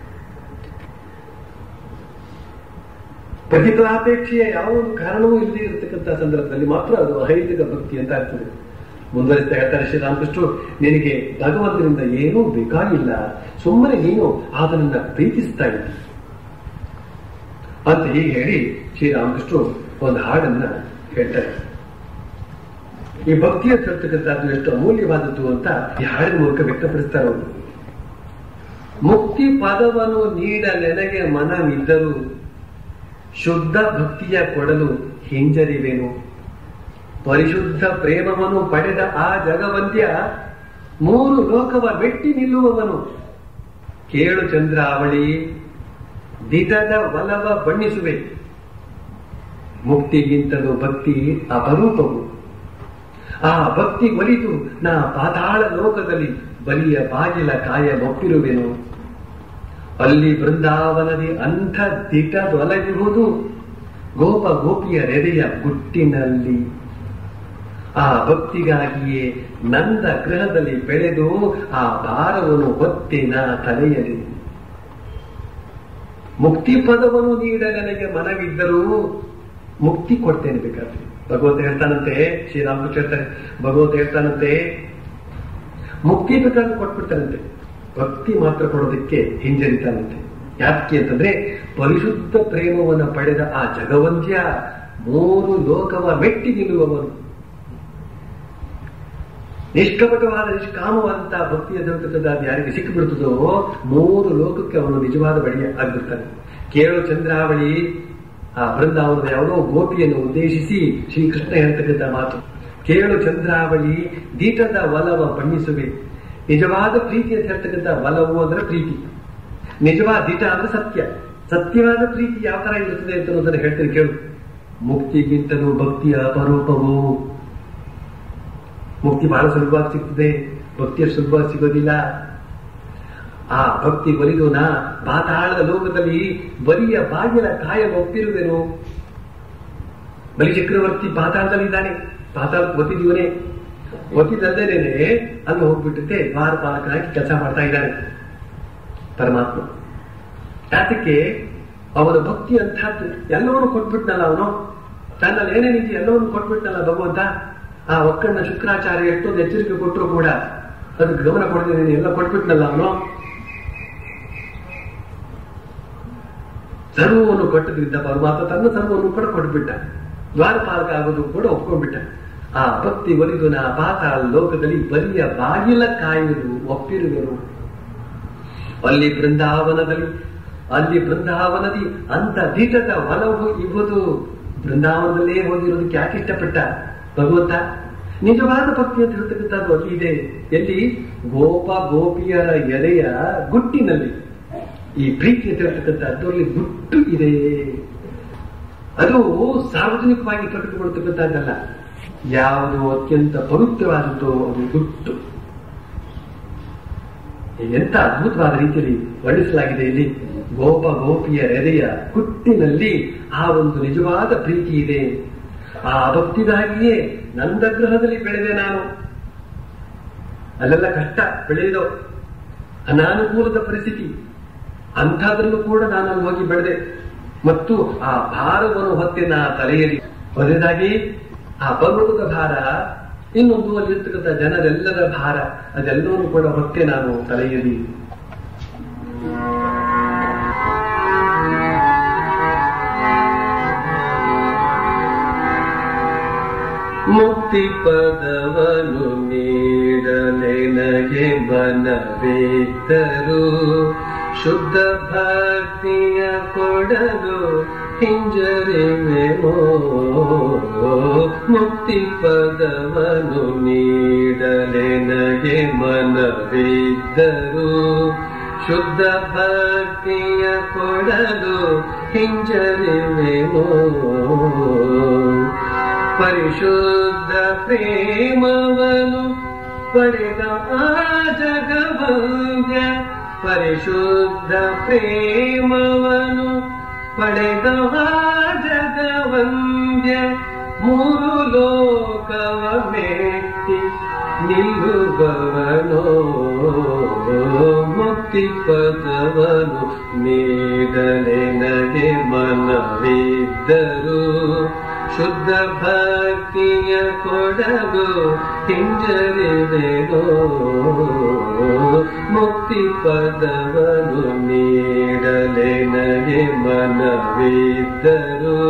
ಪ್ರತಿಫಲಾಪೇಕ್ಷೆಯ ಯಾವ ಒಂದು ಕಾರಣವೂ ಇಲ್ಲದೆ ಇರತಕ್ಕಂಥ ಸಂದರ್ಭದಲ್ಲಿ ಮಾತ್ರ ಅದು ಅಹೈತಿಕ ಭಕ್ತಿ ಅಂತ ಆಗ್ತದೆ ಮುಂದುವರಿಸ್ತಾ ಹೇಳ್ತಾರೆ ಶ್ರೀರಾಮಕೃಷ್ಣರು ನಿನಗೆ ಭಗವಂತನಿಂದ ಏನೂ ಬೇಕಾಗಿಲ್ಲ ಸುಮ್ಮನೆ ನೀನು ಆತನನ್ನ ಪ್ರೀತಿಸ್ತಾ ಇದ್ದಿ ಅಂತ ಹೀಗೆ ಹೇಳಿ ಶ್ರೀರಾಮಕೃಷ್ಣರು ಒಂದು ಹಾಡನ್ನ ಹೇಳ್ತಾರೆ ಈ ಭಕ್ತಿ ಅಂತ ಹೇಳ್ತಕ್ಕಂಥದ್ದು ಎಷ್ಟು ಅಮೂಲ್ಯವಾದದ್ದು ಅಂತ ಈ ಹಾಡಿನ ಮೂಲಕ ವ್ಯಕ್ತಪಡಿಸ್ತಾರೆ ಅವರು ಮುಕ್ತಿ ಪದವನ್ನು ನೀಡ ನೆನಗೆ ಮನವಿದ್ದರೂ ಶುದ್ಧ ಭಕ್ತಿಯ ಕೊಡಲು ಹಿಂಜರಿವೆನು ಪರಿಶುದ್ಧ ಪ್ರೇಮವನ್ನು ಪಡೆದ ಆ ಜಗವಂತ್ಯ ಮೂರು ಲೋಕವ ಮೆಟ್ಟಿ ನಿಲ್ಲುವವನು ಕೇಳು ಚಂದ್ರಾವಳಿ ದಿಟದ ಒಲವ ಬಣ್ಣಿಸುವೆ ಮುಕ್ತಿಗಿಂತಲೂ ಭಕ್ತಿ ಅಪರೂಪವು ಆ ಭಕ್ತಿ ಒಲಿದು ನಾ ಪಾತಾಳ ಲೋಕದಲ್ಲಿ ಬಲಿಯ ಬಾಗಿಲ ಕಾಯ ಒಪ್ಪಿರುವೆನು ಅಲ್ಲಿ ಬೃಂದಾವನದಿ ಅಂಥ ದಿಟದೊಲಗಿರುವುದು ಗೋಪ ಗೋಪಿಯ ಹೃದಯ ಗುಟ್ಟಿನಲ್ಲಿ ಆ ಭಕ್ತಿಗಾಗಿಯೇ ನಂದ ಗೃಹದಲ್ಲಿ ಬೆಳೆದು ಆ ಭಾರವನ್ನು ಹೊತ್ತಿನ ತಲೆಯಲ್ಲಿ ಮುಕ್ತಿ ಪದವನ್ನು ನೀಡ ನನಗೆ ಮನವಿದ್ದರೂ ಮುಕ್ತಿ ಕೊಡ್ತೇನೆ ಬೇಕಾದ್ರೆ ಭಗವಂತ ಹೇಳ್ತಾನಂತೆ ಶ್ರೀರಾಮಕೃಷ್ಣ ಹೇಳ್ತಾರೆ ಭಗವಂತ ಹೇಳ್ತಾನಂತೆ ಮುಕ್ತಿ ಬೇಕಾದ್ರೆ ಕೊಟ್ಬಿಡ್ತಾನಂತೆ ಭಕ್ತಿ ಮಾತ್ರ ಕೊಡೋದಕ್ಕೆ ಹಿಂಜರಿತಾನಂತೆ ಯಾಕೆ ಅಂತಂದ್ರೆ ಪರಿಶುದ್ಧ ಪ್ರೇಮವನ್ನು ಪಡೆದ ಆ ಜಗವಂತ್ಯ ಮೂರು ಲೋಕವ ಮೆಟ್ಟಿ ನಿಲ್ಲುವವನು ನಿಷ್ಕಪಟವಾದ ನಿಷ್ಕಾಮವಾದಂತಹ ಭಕ್ತಿಯ ದೇವತದ ಯಾರಿಗೆ ಸಿಕ್ಕಿಬಿಡ್ತದೋ ಮೂರು ಲೋಕಕ್ಕೆ ಅವನು ನಿಜವಾದ ಬಳಿಯ ಆಗಿರ್ತಾನೆ ಕೇಳು ಚಂದ್ರಾವಳಿ ಆ ಬೃಂದಾವನದ ಯಾವುದೋ ಗೋಪಿಯನ್ನು ಉದ್ದೇಶಿಸಿ ಶ್ರೀಕೃಷ್ಣ ಹೇಳ್ತಕ್ಕಂಥ ಮಾತು ಕೇಳು ಚಂದ್ರಾವಳಿ ದೀಟದ ಒಲವ ಬಣ್ಣಿಸುವೆ ನಿಜವಾದ ಪ್ರೀತಿ ಅಂತ ಹೇಳ್ತಕ್ಕಂಥ ಒಲವು ಅಂದ್ರೆ ಪ್ರೀತಿ ನಿಜವಾದ ದಿಟ ಅಂದ್ರೆ ಸತ್ಯ ಸತ್ಯವಾದ ಪ್ರೀತಿ ಯಾವ ತರ ಇರುತ್ತದೆ ಅಂತ ಅನ್ನೋದನ್ನ ಹೇಳ್ತೀನಿ ಕೇಳು ಮುಕ್ತಿಗಿಂತಲೂ ಭಕ್ತಿಯ ಅಪರೂಪವು ಮುಕ್ತಿ ಬಹಳ ಸುಲಭವಾಗಿ ಸಿಗ್ತದೆ ಭಕ್ತಿಯ ಸುಲಭವಾಗಿ ಸಿಗೋದಿಲ್ಲ ಆ ಭಕ್ತಿ ಬಲಿದು ನಾ ಪಾತಾಳದ ಲೋಕದಲ್ಲಿ ಬಲಿಯ ಬಾಗಿಲ ಕಾಯ ಒಪ್ಪಿರುವೆನು ಬಲಿ ಚಕ್ರವರ್ತಿ ಪಾತಾಳದಲ್ಲಿ ಇದ್ದಾನೆ ಪಾತಾಳ ಒತ್ತಿದೀವನೇ ಒತ್ತಿದ್ದಲ್ದೇನೆ ಅಲ್ಲಿ ಹೋಗ್ಬಿಟ್ಟಿದ್ದೆ ದ್ವಾರ ಪಾಲಕನಾಗಿ ಕೆಲಸ ಮಾಡ್ತಾ ಇದ್ದಾನೆ ಪರಮಾತ್ಮ ಯಾತಕ್ಕೆ ಅವನ ಭಕ್ತಿ ಅಂತಹದ್ದು ಎಲ್ಲವನ್ನು ಕೊಟ್ಬಿಟ್ನಲ್ಲ ಅವನು ತನ್ನಲ್ಲಿ ಏನೇನಿದೆ ಎಲ್ಲವನ್ನು ಕೊಟ್ಬಿಟ್ನಲ್ಲ ಭಗವಂತ ಆ ಒಕ್ಕಣ್ಣ ಶುಕ್ರಾಚಾರ್ಯ ಎಷ್ಟೊಂದು ಎಚ್ಚರಿಕೆ ಕೊಟ್ಟರು ಕೂಡ ಅದಕ್ಕೆ ಗಮನ ಕೊಡದೆ ನೀನು ಎಲ್ಲ ಕೊಟ್ಬಿಟ್ನಲ್ಲ ಅವನು ಸರ್ವವನ್ನು ಕೊಟ್ಟದ್ರಿಂದ ಪರಮಾತ್ಮ ತನ್ನ ಸರ್ವವನ್ನು ಕೂಡ ಕೊಟ್ಬಿಟ್ಟ ದ್ವಾರಪಾಲಕ ಆಗೋದು ಕೂಡ ಒಪ್ಕೊಂಡ್ಬಿಟ್ಟ ಆ ಭಕ್ತಿ ಒಲಿದು ನಾ ಪಾತಾಳ ಲೋಕದಲ್ಲಿ ಬಲಿಯ ಬಾಗಿಲ ಕಾಯುವುದು ಒಪ್ಪಿರುವರು ಅಲ್ಲಿ ಬೃಂದಾವನದಲ್ಲಿ ಅಲ್ಲಿ ಬೃಂದಾವನದಿ ಅಂತ ದೀಟದ ಒಲವು ಇವುದು ಬೃಂದಾವನದಲ್ಲೇ ಹೋಗಿರೋದಕ್ಕೆ ಯಾಕೆ ಇಷ್ಟಪಟ್ಟ ಭಗವಂತ ನಿಜವಾದ ಭಕ್ತಿ ಅಂತ ಹೇಳ್ತಕ್ಕಂಥದ್ದು ಅಲ್ಲಿ ಇದೆ ಎಲ್ಲಿ ಗೋಪ ಗೋಪಿಯರ ಎದೆಯ ಗುಟ್ಟಿನಲ್ಲಿ ಈ ಪ್ರೀತಿ ಅಂತ ಹೇಳ್ತಕ್ಕಂಥದ್ದು ಅಲ್ಲಿ ಗುಟ್ಟು ಇದೆ ಅದು ಸಾರ್ವಜನಿಕವಾಗಿ ಪ್ರಕಟಗೊಳ್ತಕ್ಕಂಥದ್ದಲ್ಲ ಯಾವುದು ಅತ್ಯಂತ ಪವಿತ್ರವಾದದ್ದು ಅದು ಗುಟ್ಟು ಎಂತ ಅದ್ಭುತವಾದ ರೀತಿಯಲ್ಲಿ ವರ್ಣಿಸಲಾಗಿದೆ ಇಲ್ಲಿ ಗೋಪ ಗೋಪಿಯ ಎದೆಯ ಗುಟ್ಟಿನಲ್ಲಿ ಆ ಒಂದು ನಿಜವಾದ ಪ್ರೀತಿ ಇದೆ ಆ ಭಕ್ತಿಗಾಗಿಯೇ ನಂದಗ್ರಹದಲ್ಲಿ ಬೆಳೆದೆ ನಾನು ಅಲ್ಲೆಲ್ಲ ಕಷ್ಟ ಬೆಳೆಯೋ ಅನಾನುಕೂಲದ ಪರಿಸ್ಥಿತಿ ಅಂಥದ್ರಲ್ಲೂ ಕೂಡ ನಾನು ಅಲ್ಲಿ ಹೋಗಿ ಬೆಳೆದೆ ಮತ್ತು ಆ ಭಾರವನ್ನು ಹೊತ್ತೆ ನಾ ತಲೆಯಲ್ಲಿ ಮೊದಲನೇದಾಗಿ ಆ ಪರ್ವತದ ಭಾರ ಇನ್ನೊಂದು ಅಲ್ಲಿರ್ತಕ್ಕಂಥ ಜನರೆಲ್ಲರ ಭಾರ ಅದೆಲ್ಲವನ್ನೂ ಕೂಡ ಹೊತ್ತೆ ನಾನು ತಲೆಯಲ್ಲಿ ಮುಕ್ತಿ ಪದವನು ನೀಡಲೆ ನಗೆ ಮನವಿದ್ದರು ಶುದ್ಧ ಭಕ್ತಿಯ ಕೊಡಲು ಹಿಂಜರಿವೆಮೋ ಮುಕ್ತಿ ಪದವನು ನೀಡಲೆ ನಗೆ ಮನವಿದ್ದರು ಶುದ್ಧ ಭಕ್ತಿಯ ಕೊಡಲು ಹಿಂಜರಿವೆಮೋ ಪರಿಶುದ್ಧ ಪ್ರೇಮವನು ಪಡೆದ ಆ ಜಗವಂದ್ಯ ಪರಿಶುದ್ಧ ಪ್ರೇಮವನು ಪಡೆದ ಆ ಜಗವಂದ್ಯ ಮೂರು ಲೋಕವ ಮೆಟ್ಟಿ ನಿಲ್ಲುವವನೋ ಮುಕ್ತಿ ಪದವನು ನೀಡಲೆ ನಗೆ ಮನವಿದ್ದರು ಶುದ್ಧ ಭಕ್ತಿಯ ಕೊಡಲು ಹಿಂಜರಿವೆನೋ ಮುಕ್ತಿ ಪದವನು ನೀಡಲೆ ನಗೆ ಮನವಿದ್ದರು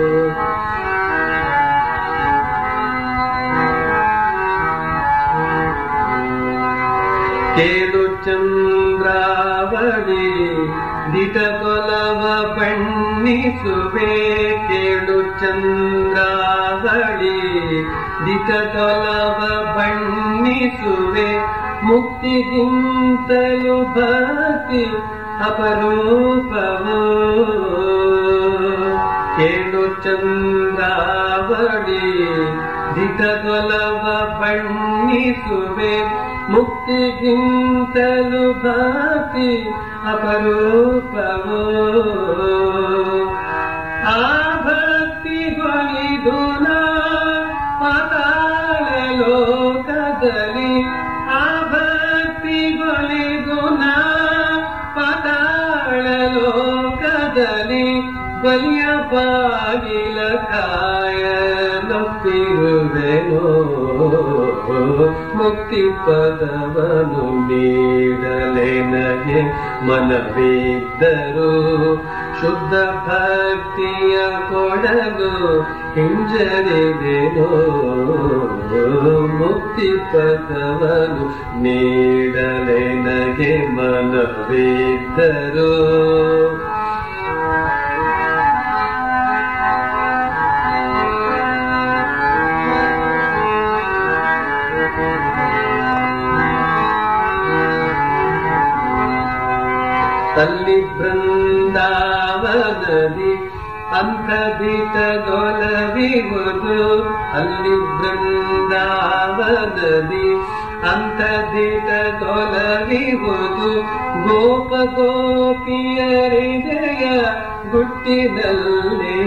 ಕೇಳು ಚಂದ್ರಾವಳಿ ದಿಟಕೊಲವ ಬಣ್ಣಿಸುವೆ ಕೇಳು ಚಂದ್ರಾವಳಿ ದಿಟಕೊಲವ ಬಣ್ಣಿಸುವೆ ಮುಕ್ತಿಗಿಂತಲೂ ಭಕ್ತಿ ಅಪರೂಪವು ಕೇಳು ಚಂದ್ರಾವಳಿ ದಿಟಕೊಲವ ಬಣ್ಣಿಸುವೆ ಮುಕ್ತಿಗಿಂತಲೂ ಭಕ್ತಿ ಅಪರೂಪವೋ ಆ ಭಕ್ತಿಗೊಲಿದು ನಾ ಪಾತಾಳ ಲೋಕದಲ್ಲಿ ಆ ಭಕ್ತಿಗೊಲಿದು ನಾ ಪಾತಾಳ ಲೋಕದಲ್ಲಿ ಬಲಿಯ ಬಾಗಿಲ ಕಾಯ ನಪ್ಪಿರುವೆನೋ ಮುಕ್ತಿ ಪದವನು ನೀಡಲೆ ನಗೆ ಮನವಿದ್ದರು ಶುದ್ಧ ಭಕ್ತಿಯ ಕೊಡಲು ಹಿಂಜರಿದೆನೋ ಮುಕ್ತಿ ಪದವನು ನೀಡಲೆ ನಗೆ ಮನವಿದ್ದರು ಅಲ್ಲಿ ಬೃಂದಾವನದಿ ಅಂಕದಿಟಗೊಲವಿಹುದು ಅಲ್ಲಿ ಬೃಂದಾವನದಿ ಅಂತದಿಟಗೊಲವಿಹುದು ಗೋಪ ಗೋಪಿಯರಿದೆಯ ಗುಟ್ಟಿನಲ್ಲಿ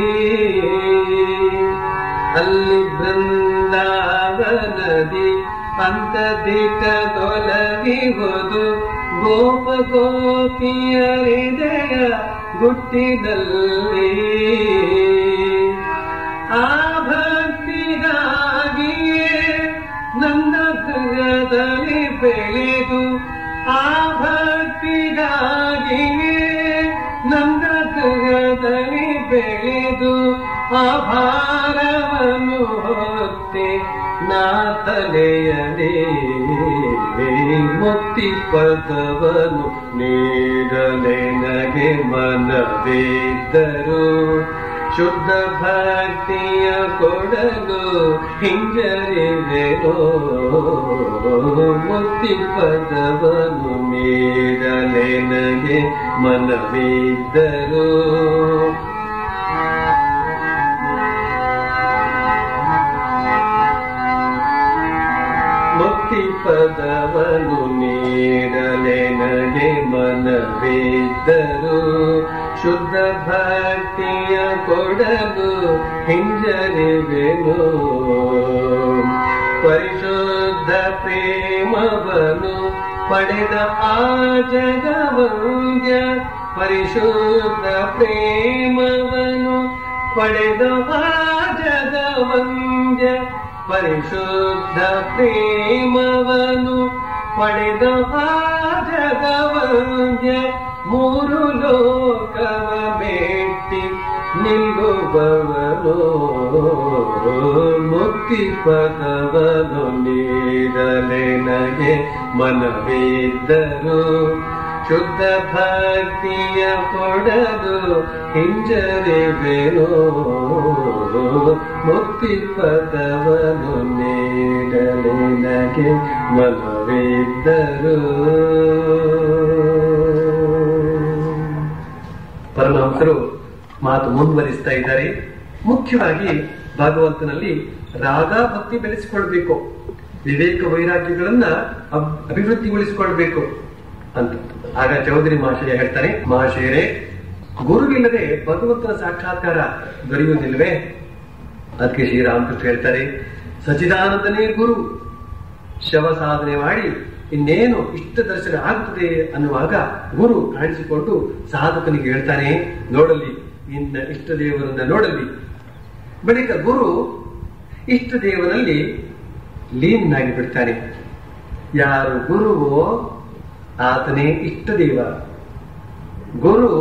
ಅಲ್ಲಿ ಬೃಂದಾವನದಿ ಅಂತದಿಟಗೊಲವಿಹುದು ಗೋಪ ಗೋಪಿಯರಿದೆಯ ಗುಟ್ಟಿನಲ್ಲಿ ಆ ಭಕ್ತಿಗಾಗಿಯೇ ನನ್ನ ಹೃದಯದಲ್ಲಿ ಬೆಳೆದು ಆ ಭಕ್ತಿಗಾಗಿಯೇ ನನ್ನ ಹೃದಯದಲ್ಲಿ ಬೆಳೆದು ಆ ಭಾರವನ್ನು ಹೊತ್ತೆ ನಾ ತಲೆಯಲೇ ಮುಕ್ತಿ ಪದವನು ನೀಡಲೆ ನಗೆ ಮನವಿದ್ದರು ಶುದ್ಧ ಭಕ್ತಿಯ ಕೊಡಲು ಹಿಂಜರಿವೆನೋ ಮುಕ್ತಿ ಪದವನು ನೀಡಲೆ ನನಗೆ ಮನವಿದ್ದರು ಮುಕ್ತಿ ಪದವನು ನೀಡಲೆ ನನಗೆ ಮನವಿದ್ದರು ಶುದ್ಧ ಭಕ್ತಿಯ ಕೊಡಲು ಹಿಂಜರಿವೆನು ಪರಿಶುದ್ಧ ಪ್ರೇಮವನು ಪಡೆದ ಆ ಜಗವಂದ್ಯ ಪರಿಶುದ್ಧ ಪ್ರೇಮವನು ಪಡೆದ ಆ ಜಗವಂದ್ಯ ಪರಿಶುದ್ಧ ಪ್ರೇಮವನು ಪಡೆದ ಆ ಜಗವಂದ್ಯ ಮೂರು ಲೋಕವ ಮೆಟ್ಟಿ ನಿಲ್ಲುವವನು ಮುಕ್ತಿ ಪದವನು ನೀಡಲೆ ನಗೆ ಮನವಿದ್ದರು ಶುದ್ಧ ಭಕ್ತಿಯ ಕೊಡದು ಹಿಂಜರಿವೆನು ಮುಕ್ತಿ ಪದವನು ನೀಡಲೆ ನಗೆ ಮನವಿದ್ದರು ಪರಮಹಂಸರು ಮಾತು ಮುಂದುವರಿಸ್ತಾ ಇದ್ದಾರೆ ಮುಖ್ಯವಾಗಿ ಭಗವಂತನಲ್ಲಿ ರಾಗ ಭಕ್ತಿ ಬೆಳೆಸಿಕೊಳ್ಬೇಕು ವಿವೇಕ ವೈರಾಗ್ಯಗಳನ್ನ ಅಬ್- ಅಭಿವೃದ್ಧಿಗೊಳಿಸಿಕೊಳ್ಬೇಕು ಅಂತ ಆಗ ಚೌಧರಿ ಮಹಾಶಯ ಹೇಳ್ತಾರೆ ಮಹಾಶಯರೇ ಗುರುವಿಲ್ಲದೆ ಭಗವಂತನ ಸಾಕ್ಷಾತ್ಕಾರ ದೊರೆಯುವುದಿಲ್ವೇ ಅದಕ್ಕೆ ಶ್ರೀರಾಮಕೃಷ್ಣ ಹೇಳ್ತಾರೆ ಸಚಿದಾನಂದನೇ ಗುರು ಶವ ಸಾಧನೆ ಮಾಡಿ ಇನ್ನೇನು ಇಷ್ಟ ದರ್ಶನ ಆಗ್ತದೆ ಅನ್ನುವಾಗ ಗುರು ಕಾಣಿಸಿಕೊಂಡು ಸಾಧಕನಿಗೆ ಹೇಳ್ತಾನೆ ನೋಡಲಿ ಇನ್ನ ಇಷ್ಟ ದೇವರನ್ನ ನೋಡಲಿ ಬಳಿಕ ಗುರು ಇಷ್ಟ ದೇವರಲ್ಲಿ ಲೀನಾಗಿ ಬಿಡ್ತಾನೆ ಯಾರು ಗುರುವೋ ಆತನೇ ಇಷ್ಟ ದೇವ ಗುರು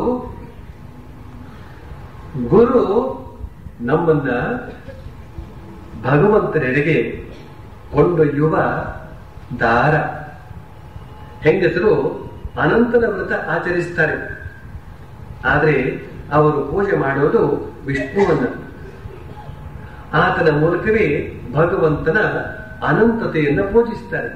ಗುರು ನಮ್ಮನ್ನ ಭಗವಂತನೆಡೆಗೆ ಕೊಂಡೊಯ್ಯುವ ದಾರ ಹೆಂಗಸರು ಅನಂತನ ವ್ರತ ಆಚರಿಸ್ತಾರೆ ಆದರೆ ಅವರು ಪೂಜೆ ಮಾಡೋದು ವಿಷ್ಣುವನ್ನ ಆತನ ಮೂಲಕವೇ ಭಗವಂತನ ಅನಂತತೆಯನ್ನ ಪೂಜಿಸ್ತಾರೆ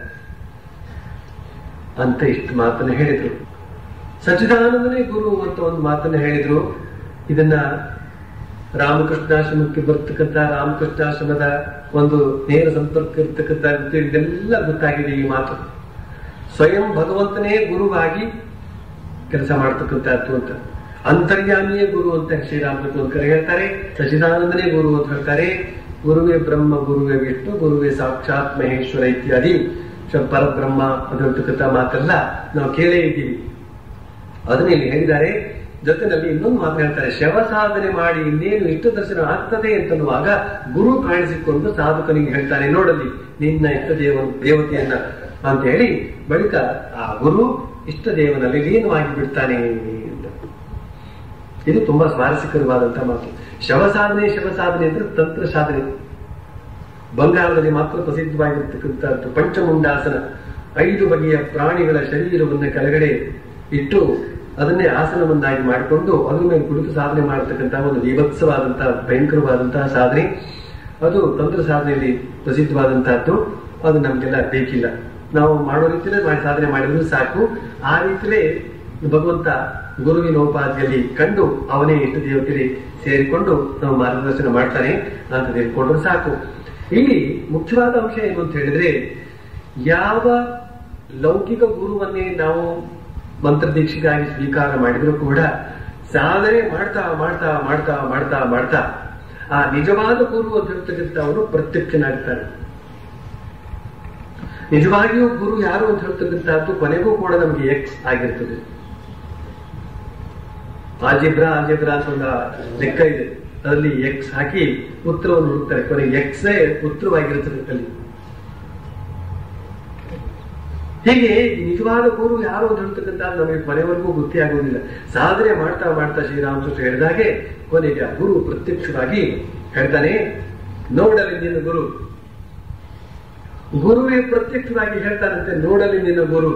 ಅಂತ ಇಷ್ಟು ಮಾತನ್ನು ಹೇಳಿದ್ರು ಸಚ್ಚಿದಾನಂದನೇ ಗುರು ಅಂತ ಒಂದು ಮಾತನ್ನು ಹೇಳಿದ್ರು ಇದನ್ನ ರಾಮಕೃಷ್ಣಾಶ್ರಮಕ್ಕೆ ಬರ್ತಕ್ಕಂಥ ರಾಮಕೃಷ್ಣಾಶ್ರಮದ ಒಂದು ನೇರ ಸಂಪರ್ಕ ಇರ್ತಕ್ಕಂಥ ವ್ಯಕ್ತಿಗಳಿಗೆ ಇದೆಲ್ಲ ಗೊತ್ತಾಗಿದೆ ಈ ಮಾತು ಸ್ವಯಂ ಭಗವಂತನೇ ಗುರುವಾಗಿ ಕೆಲಸ ಮಾಡ್ತಕ್ಕಂಥದ್ದು ಅಂತ ಅಂತರ್ಯಾಮಿಯೇ ಗುರು ಅಂತ ಶ್ರೀರಾಮಕೃಷ್ಣ ಒಂದು ಕಡೆ ಹೇಳ್ತಾರೆ ಸಚಿದಾನಂದನೇ ಗುರು ಅಂತ ಹೇಳ್ತಾರೆ ಗುರುವೇ ಬ್ರಹ್ಮ ಗುರುವೇ ವಿಷ್ಣು ಗುರುವೇ ಸಾಕ್ಷಾತ್ ಮಹೇಶ್ವರ ಇತ್ಯಾದಿ ಶ- ಪರಬ್ರಹ್ಮ ಅದಿರ್ತಕ್ಕಂಥ ಮಾತೆಲ್ಲ ನಾವು ಕೇಳೇ ಇದ್ದೀವಿ ಅದನ್ನ ಇಲ್ಲಿ ಹೇಳಿದ್ದಾರೆ ಜೊತೆನಲ್ಲಿ ಇನ್ನೊಂದು ಮಾತು ಹೇಳ್ತಾರೆ ಶವ ಸಾಧನೆ ಮಾಡಿ ಇನ್ನೇನು ಇಷ್ಟ ದರ್ಶನ ಆಗ್ತದೆ ಅಂತನ್ನುವಾಗ ಗುರು ಕಾಣಿಸಿಕೊಂಡು ಸಾಧಕನಿಗೆ ಹೇಳ್ತಾನೆ ನೋಡಲಿ ನಿನ್ನ ಇಷ್ಟ ದೇವ ದೇವತೆಯನ್ನ ಅಂತ ಹೇಳಿ ಬಳಿಕ ಆ ಗುರು ಇಷ್ಟ ದೇವನಲ್ಲಿ ಲೀನವಾಗಿ ಬಿಡ್ತಾನೆ ಅಂತ ಇದು ತುಂಬಾ ಸ್ವಾರಸ್ಯಕರವಾದಂತಹ ಮಾತು ಶವ ಸಾಧನೆ ಶವ ಸಾಧನೆ ಅಂದ್ರೆ ತಂತ್ರ ಸಾಧನೆ ಬಂಗಾಳದಲ್ಲಿ ಮಾತ್ರ ಪ್ರಸಿದ್ಧವಾಗಿರ್ತಕ್ಕಂಥದ್ದು ಪಂಚಮುಂಡಾಸನ ಐದು ಬಗೆಯ ಪ್ರಾಣಿಗಳ ಶರೀರವನ್ನು ಕೆಳಗಡೆ ಇಟ್ಟು ಅದನ್ನೇ ಆಸನವನ್ನಾಗಿ ಮಾಡಿಕೊಂಡು ಅದ್ರ ಮೇಲೆ ಕುಳಿತು ಸಾಧನೆ ಮಾಡತಕ್ಕಂತಹ ಒಂದು ವಿಭತ್ಸವಾದಂತಹ ಭಯಂಕರವಾದಂತಹ ಸಾಧನೆ ಅದು ತಂತ್ರ ಸಾಧನೆಯಲ್ಲಿ ಪ್ರಸಿದ್ಧವಾದಂತಹದ್ದು ಅದು ನಮ್ಗೆಲ್ಲ ಬೇಕಿಲ್ಲ ನಾವು ಮಾಡೋ ರೀತಿಯಲ್ಲೇ ಮಾಡಿ ಸಾಧನೆ ಮಾಡಿದ್ರು ಸಾಕು ಆ ರೀತಿಯಲ್ಲೇ ಭಗವಂತ ಗುರುವಿನ ಉಪಾಧಿಯಲ್ಲಿ ಕಂಡು ಅವನೇ ಇಷ್ಟ ದೇವತೆಯಲ್ಲಿ ಸೇರಿಕೊಂಡು ನಾವು ಮಾರ್ಗದರ್ಶನ ಮಾಡ್ತಾನೆ ಅಂತ ತಿಳ್ಕೊಂಡ್ರೆ ಸಾಕು ಇಲ್ಲಿ ಮುಖ್ಯವಾದ ಅಂಶ ಏನು ಅಂತ ಹೇಳಿದ್ರೆ ಯಾವ ಲೌಕಿಕ ಗುರುವನ್ನೇ ನಾವು ಮಂತ್ರದೀಕ್ಷೆಗಾಗಿ ಸ್ವೀಕಾರ ಮಾಡಿದ್ರು ಕೂಡ ಸಾಧನೆ ಮಾಡ್ತಾ ಮಾಡ್ತಾ ಮಾಡ್ತಾ ಮಾಡ್ತಾ ಮಾಡ್ತಾ ಆ ನಿಜವಾದ ಗುರು ಅಂತ ಹೇಳ್ತಕ್ಕಂಥವನು ಪ್ರತ್ಯಕ್ಷನಾಗ್ತಾನೆ ನಿಜವಾಗಿಯೂ ಗುರು ಯಾರು ಅಂತ ಹೇಳ್ತಕ್ಕಂಥದ್ದು ಕೊನೆಗೂ ಕೂಡ ನಮಗೆ ಎಕ್ಸ್ ಆಗಿರ್ತದೆ ಆಜಿಬ್ರಾ ಆಜಿಬ್ರಾ ಅಂತ ಒಂದು ಲೆಕ್ಕ ಇದೆ ಅದರಲ್ಲಿ ಎಕ್ಸ್ ಹಾಕಿ ಉತ್ತರವನ್ನು ಹುಡುಕ್ತಾರೆ ಕೊನೆಗೆ ಎಕ್ಸೇ ಉತ್ತರವಾಗಿರುತ್ತದೆ ಅಲ್ಲಿ ಹೀಗೆ ನಿಜವಾದ ಗುರು ಯಾರು ಅಂತ ಹೇಳ್ತಕ್ಕಂಥ ನಮಗೆ ಕೊನೆವರೆಗೂ ಗೊತ್ತೇ ಆಗುವುದಿಲ್ಲ ಸಾಧನೆ ಮಾಡ್ತಾ ಮಾಡ್ತಾ ಶ್ರೀರಾಮಕೃಷ್ಣ ಹೇಳಿದಾಗೆ ಕೊನೆಗೆ ಆ ಗುರು ಪ್ರತ್ಯಕ್ಷವಾಗಿ ಹೇಳ್ತಾನೆ ನೋಡಲಿ ನಿನ್ನ ಗುರು ಗುರುವೇ ಪ್ರತ್ಯಕ್ಷವಾಗಿ ಹೇಳ್ತಾನಂತೆ ನೋಡಲಿ ನಿನ್ನ ಗುರು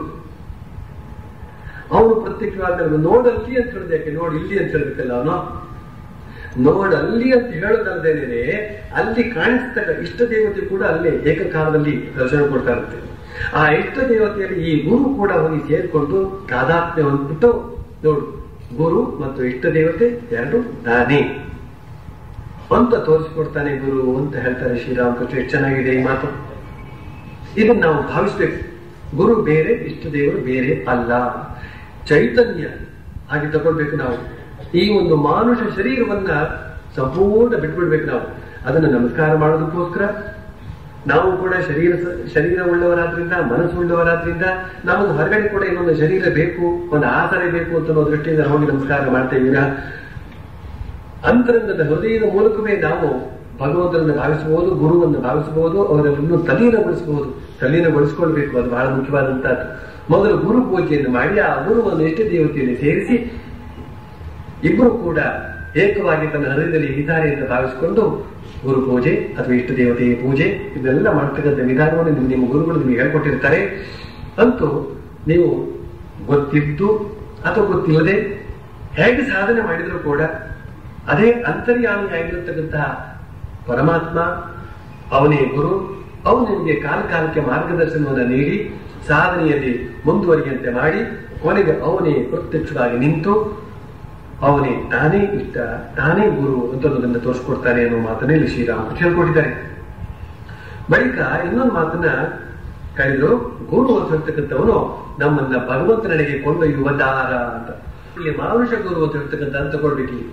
ಅವನು ಪ್ರತ್ಯಕ್ಷವಾದ ನೋಡಲ್ಲಿ ಅಂತ ಹೇಳಿದ ಯಾಕೆ ನೋಡಿ ಇಲ್ಲಿ ಅಂತ ಹೇಳ್ಬೇಕಲ್ಲ ಅವನು ನೋಡಲ್ಲಿ ಅಂತ ಹೇಳೋದಲ್ಲದೇನೆ ಅಲ್ಲಿ ಕಾಣಿಸ್ತಕ್ಕ ಇಷ್ಟ ದೇವತೆ ಕೂಡ ಅಲ್ಲೇ ಏಕಕಾಲದಲ್ಲಿ ದರ್ಶನ ಕೊಡ್ತಾ ಇರುತ್ತೆ ಆ ಇಷ್ಟ ದೇವತೆಯಲ್ಲಿ ಈ ಗುರು ಕೂಡ ಹೋಗಿ ಸೇರಿಕೊಂಡು ತಾದಾತ್ಮ್ಯವನ್ನು ಬಿಟ್ಟು ನೋಡು ಗುರು ಮತ್ತು ಇಷ್ಟ ದೇವತೆ ಎರಡು ನಾನೇ ಅಂತ ತೋರಿಸಿಕೊಡ್ತಾನೆ ಗುರು ಅಂತ ಹೇಳ್ತಾರೆ ಶ್ರೀರಾಮಕೃಷ್ಣ ಎಷ್ಟು ಚೆನ್ನಾಗಿದೆ ಈ ಮಾತು ಇದನ್ನ ನಾವು ಭಾವಿಸ್ಬೇಕು ಗುರು ಬೇರೆ ಇಷ್ಟ ದೇವರು ಬೇರೆ ಅಲ್ಲ ಚೈತನ್ಯ ಹಾಗೆ ತಗೊಳ್ಬೇಕು ನಾವು ಈ ಒಂದು ಮಾನುಷ ಶರೀರವನ್ನ ಸಂಪೂರ್ಣ ಬಿಟ್ಬಿಡ್ಬೇಕು ನಾವು ಅದನ್ನ ನಮಸ್ಕಾರ ಮಾಡೋದಕ್ಕೋಸ್ಕರ ನಾವು ಕೂಡ ಶರೀರ ಶರೀರ ಉಳ್ಳವರಾದ್ರಿಂದ ಮನಸ್ಸು ಉಳ್ಳವರಾದ್ರಿಂದ ನಮಗೆ ಹೊರಗಡೆ ಕೂಡ ಇನ್ನೊಂದು ಶರೀರ ಬೇಕು ಒಂದು ಆಸರೆ ಬೇಕು ಅಂತ ಅನ್ನೋ ದೃಷ್ಟಿಯಿಂದ ಹೋಗಿ ನಮಸ್ಕಾರ ಮಾಡ್ತೇವೆ ವಿನಃ ಅಂತರಂಗದ ಹೃದಯದ ಮೂಲಕವೇ ನಾವು ಭಗವಂತನನ್ನು ಭಾವಿಸಬಹುದು ಗುರುವನ್ನು ಭಾವಿಸಬಹುದು ಅವರನ್ನು ತಲೀನಗೊಳಿಸಬಹುದು ತಲೀನಗೊಳಿಸಿಕೊಳ್ಬೇಕು ಅದು ಬಹಳ ಮುಖ್ಯವಾದಂತಹದ್ದು ಮೊದಲು ಗುರು ಪೂಜೆಯನ್ನು ಮಾಡಿ ಆ ಗುರುವನ್ನು ಇಷ್ಟ ದೇವತೆಯಲ್ಲಿ ಸೇರಿಸಿ ಇಬ್ಬರು ಕೂಡ ಏಕವಾಗಿ ತನ್ನ ಹೃದಯದಲ್ಲಿ ಇದ್ದಾರೆ ಅಂತ ಭಾವಿಸಿಕೊಂಡು ಗುರು ಪೂಜೆ ಅಥವಾ ಇಷ್ಟ ದೇವತೆಯ ಪೂಜೆ ಇದೆಲ್ಲ ಮಾಡ್ತಕ್ಕಂಥ ವಿಧಾನವನ್ನು ನಿಮ್ಮ- ನಿಮ್ಮ ಗುರುಗಳು ನಿಮಗೆ ಹೇಳ್ಕೊಟ್ಟಿರ್ತಾರೆ ಅಂತೂ ನೀವು ಗೊತ್ತಿದ್ದು ಅಥವಾ ಗೊತ್ತಿಲ್ಲದೆ ಹೇಗೆ ಸಾಧನೆ ಮಾಡಿದರೂ ಕೂಡ ಅದೇ ಅಂತರ್ಯಾಮಿಯಾಗಿರತಕ್ಕಂತಹ ಪರಮಾತ್ಮ ಅವನೇ ಗುರು ಅವನು ನಿಮಗೆ ಕಾಲ ಕಾಲಕ್ಕೆ ಮಾರ್ಗದರ್ಶನವನ್ನು ನೀಡಿ ಸಾಧನೆಯಲ್ಲಿ ಮುಂದುವರಿಯುವಂತೆ ಮಾಡಿ ಕೊನೆಗೆ ಅವನೇ ಪ್ರತ್ಯಕ್ಷವಾಗಿ ನಿಂತು ಅವನೇ ತಾನೇ ಇಷ್ಟ ತಾನೇ ಗುರು ಅಂತ ಅನ್ನೋದನ್ನ ತೋರಿಸ್ಕೊಡ್ತಾನೆ ಅನ್ನೋ ಮಾತನ್ನ ಇಲ್ಲಿ ಶ್ರೀರಾಮಕೃಷ್ಣ ಹೇಳ್ಕೊಟ್ಟಿದ್ದಾರೆ ಬಳಿಕ ಇನ್ನೊಂದು ಮಾತನ್ನ ಕಳೆದು ಗುರು ಅಂತ ಹೇಳ್ತಕ್ಕಂಥವನು ನಮ್ಮನ್ನ ಭಗವಂತನೆಡೆಗೆ ಕೊಂಡೊಯ್ಯುವ ದಾರ ಅಂತ ಇಲ್ಲಿ ಮಾನುಷ ಗುರು ಅಂತ ಹೇಳ್ತಕ್ಕಂಥ ಅಂತ ತಗೊಳ್ಬೇಕು ಇಲ್ಲಿ.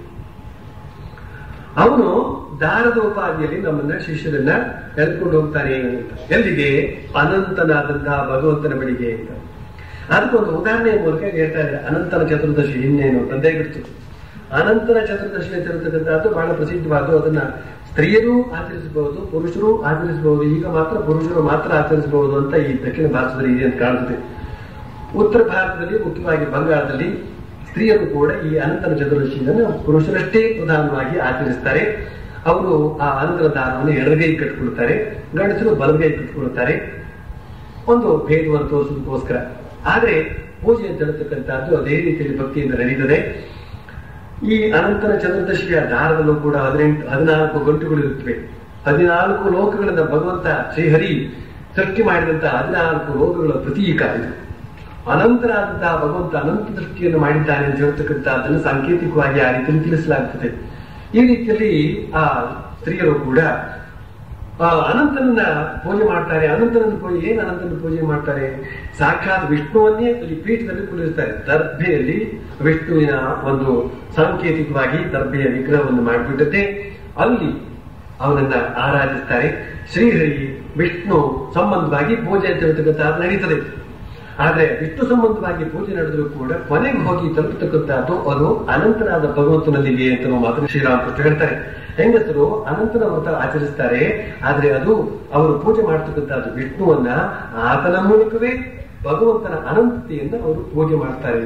ಅವನು ದಾರದ ಉಪಾದಿಯಲ್ಲಿ ನಮ್ಮನ್ನ ಶಿಷ್ಯರನ್ನ ಎಳ್ಕೊಂಡು ಹೋಗ್ತಾನೆ ಅಂತ ಎಲ್ಲಿಗೆ ಅನಂತನಾದಂತಹ ಭಗವಂತನ ಬಳಿಗೆ ಅಂತ ಅದಕ್ಕೊಂದು ಉದಾಹರಣೆಯ ಮೂಲಕ ಹೇಳ್ತಾ ಇದ್ದಾರೆ ಅನಂತನ ಚತುರ್ದಶಿ ಇನ್ನೇನು ತಂದೆ ಬಿಡ್ತು ಅನಂತನ ಚತುರ್ದಶಿ ಅಂತ ಇರತಕ್ಕಂಥದ್ದು ಬಹಳ ಪ್ರಸಿದ್ಧವಾದ್ದು ಅದನ್ನ ಸ್ತ್ರೀಯರು ಆಚರಿಸಬಹುದು ಪುರುಷರು ಆಚರಿಸಬಹುದು ಈಗ ಮಾತ್ರ ಪುರುಷರು ಮಾತ್ರ ಆಚರಿಸಬಹುದು ಅಂತ ಈ ದಕ್ಷಿಣ ಭಾರತದಲ್ಲಿ ಇದೆ ಅಂತ ಕಾಣುತ್ತದೆ ಉತ್ತರ ಭಾರತದಲ್ಲಿ ಮುಖ್ಯವಾಗಿ ಬಂಗಾಳದಲ್ಲಿ ಸ್ತ್ರೀಯರು ಕೂಡ ಈ ಅನಂತನ ಚತುರ್ದಶಿಯನ್ನು ಪುರುಷರಷ್ಟೇ ಪ್ರಧಾನವಾಗಿ ಆಚರಿಸ್ತಾರೆ ಅವರು ಆ ಅನಂತರ ದಾನವನ್ನು ಎಡಗೈ ಕಟ್ಕೊಳ್ತಾರೆ ಗಂಡಸರು ಬಲಗೈ ಕಟ್ಕೊಳ್ತಾರೆ ಒಂದು ಭೇದವನ್ನು ತೋರಿಸೋದಕ್ಕೋಸ್ಕರ ಆದ್ರೆ ಪೂಜೆ ಅಂತ ಹೇಳ್ತಕ್ಕಂಥದ್ದು ಅದೇ ರೀತಿಯಲ್ಲಿ ಭಕ್ತಿಯಿಂದ ನಡೀತದೆ ಈ ಅನಂತರ ಚತುರ್ದಶಿಯ ದಾರದಲ್ಲೂ ಕೂಡ ಹದಿನೆಂಟು ಹದಿನಾಲ್ಕು ಗಂಟುಗಳು ಇರುತ್ತವೆ ಹದಿನಾಲ್ಕು ಲೋಕಗಳಿಂದ ಭಗವಂತ ಶ್ರೀಹರಿ ಸೃಷ್ಟಿ ಮಾಡಿದಂತಹ ಹದಿನಾಲ್ಕು ಲೋಕಗಳ ಪ್ರತೀಕ ಇದು ಅನಂತರಾದಂತಹ ಭಗವಂತ ಅನಂತ ದೃಷ್ಟಿಯನ್ನು ಮಾಡಿದ್ದಾನೆ ಅಂತ ಹೇಳ್ತಕ್ಕಂಥದ್ದನ್ನು ಸಾಂಕೇತಿಕವಾಗಿ ಆ ರೀತಿಯಲ್ಲಿ ತಿಳಿಸಲಾಗುತ್ತದೆ ಈ ರೀತಿಯಲ್ಲಿ ಆ ಸ್ತ್ರೀಯರು ಕೂಡ ಆ ಅನಂತನನ್ನ ಪೂಜೆ ಮಾಡ್ತಾರೆ ಅನಂತನನ್ನು ಪೂಜೆ ಏನ್ ಅನಂತನ ಪೂಜೆ ಮಾಡ್ತಾರೆ ಸಾಕ್ಷಾತ್ ವಿಷ್ಣುವನ್ನೇ ಅಲ್ಲಿ ಪೀಠದಲ್ಲಿ ಕುಳಿಸ್ತಾರೆ ದರ್ಭೆಯಲ್ಲಿ ವಿಷ್ಣುವಿನ ಒಂದು ಸಾಂಕೇತಿಕವಾಗಿ ದರ್ಭೆಯ ವಿಗ್ರಹವನ್ನು ಮಾಡಿಬಿಟ್ಟತೆ ಅಲ್ಲಿ ಅವನನ್ನ ಆರಾಧಿಸ್ತಾರೆ ಶ್ರೀಹರಿ ವಿಷ್ಣು ಸಂಬಂಧವಾಗಿ ಪೂಜೆ ಅಂತ ಹೇಳ್ತಕ್ಕಂಥ ನಡೀತದೆ ಆದ್ರೆ ವಿಷ್ಣು ಸಂಬಂಧವಾಗಿ ಪೂಜೆ ನಡೆದರೂ ಕೂಡ ಕೊನೆಗೆ ಹೋಗಿ ತಲುಪತಕ್ಕಂಥದ್ದು ಅದು ಅನಂತನಾದ ಭಗವಂತನಲ್ಲಿಗೆ ಅಂತ ನಾವು ಮಾತ್ರ ಶ್ರೀರಾಮಕೃಷ್ಣ ಹೇಳ್ತಾರೆ ಹೆಂಗಸರು ಅನಂತನ ವ್ರತ ಆಚರಿಸ್ತಾರೆ ಆದ್ರೆ ಅದು ಅವರು ಪೂಜೆ ಮಾಡ್ತಕ್ಕಂಥದ್ದು ವಿಷ್ಣುವನ್ನ ಆತನ ಮೂಲಕವೇ ಭಗವಂತನ ಅನಂತತೆಯನ್ನು ಅವರು ಪೂಜೆ ಮಾಡ್ತಾರೆ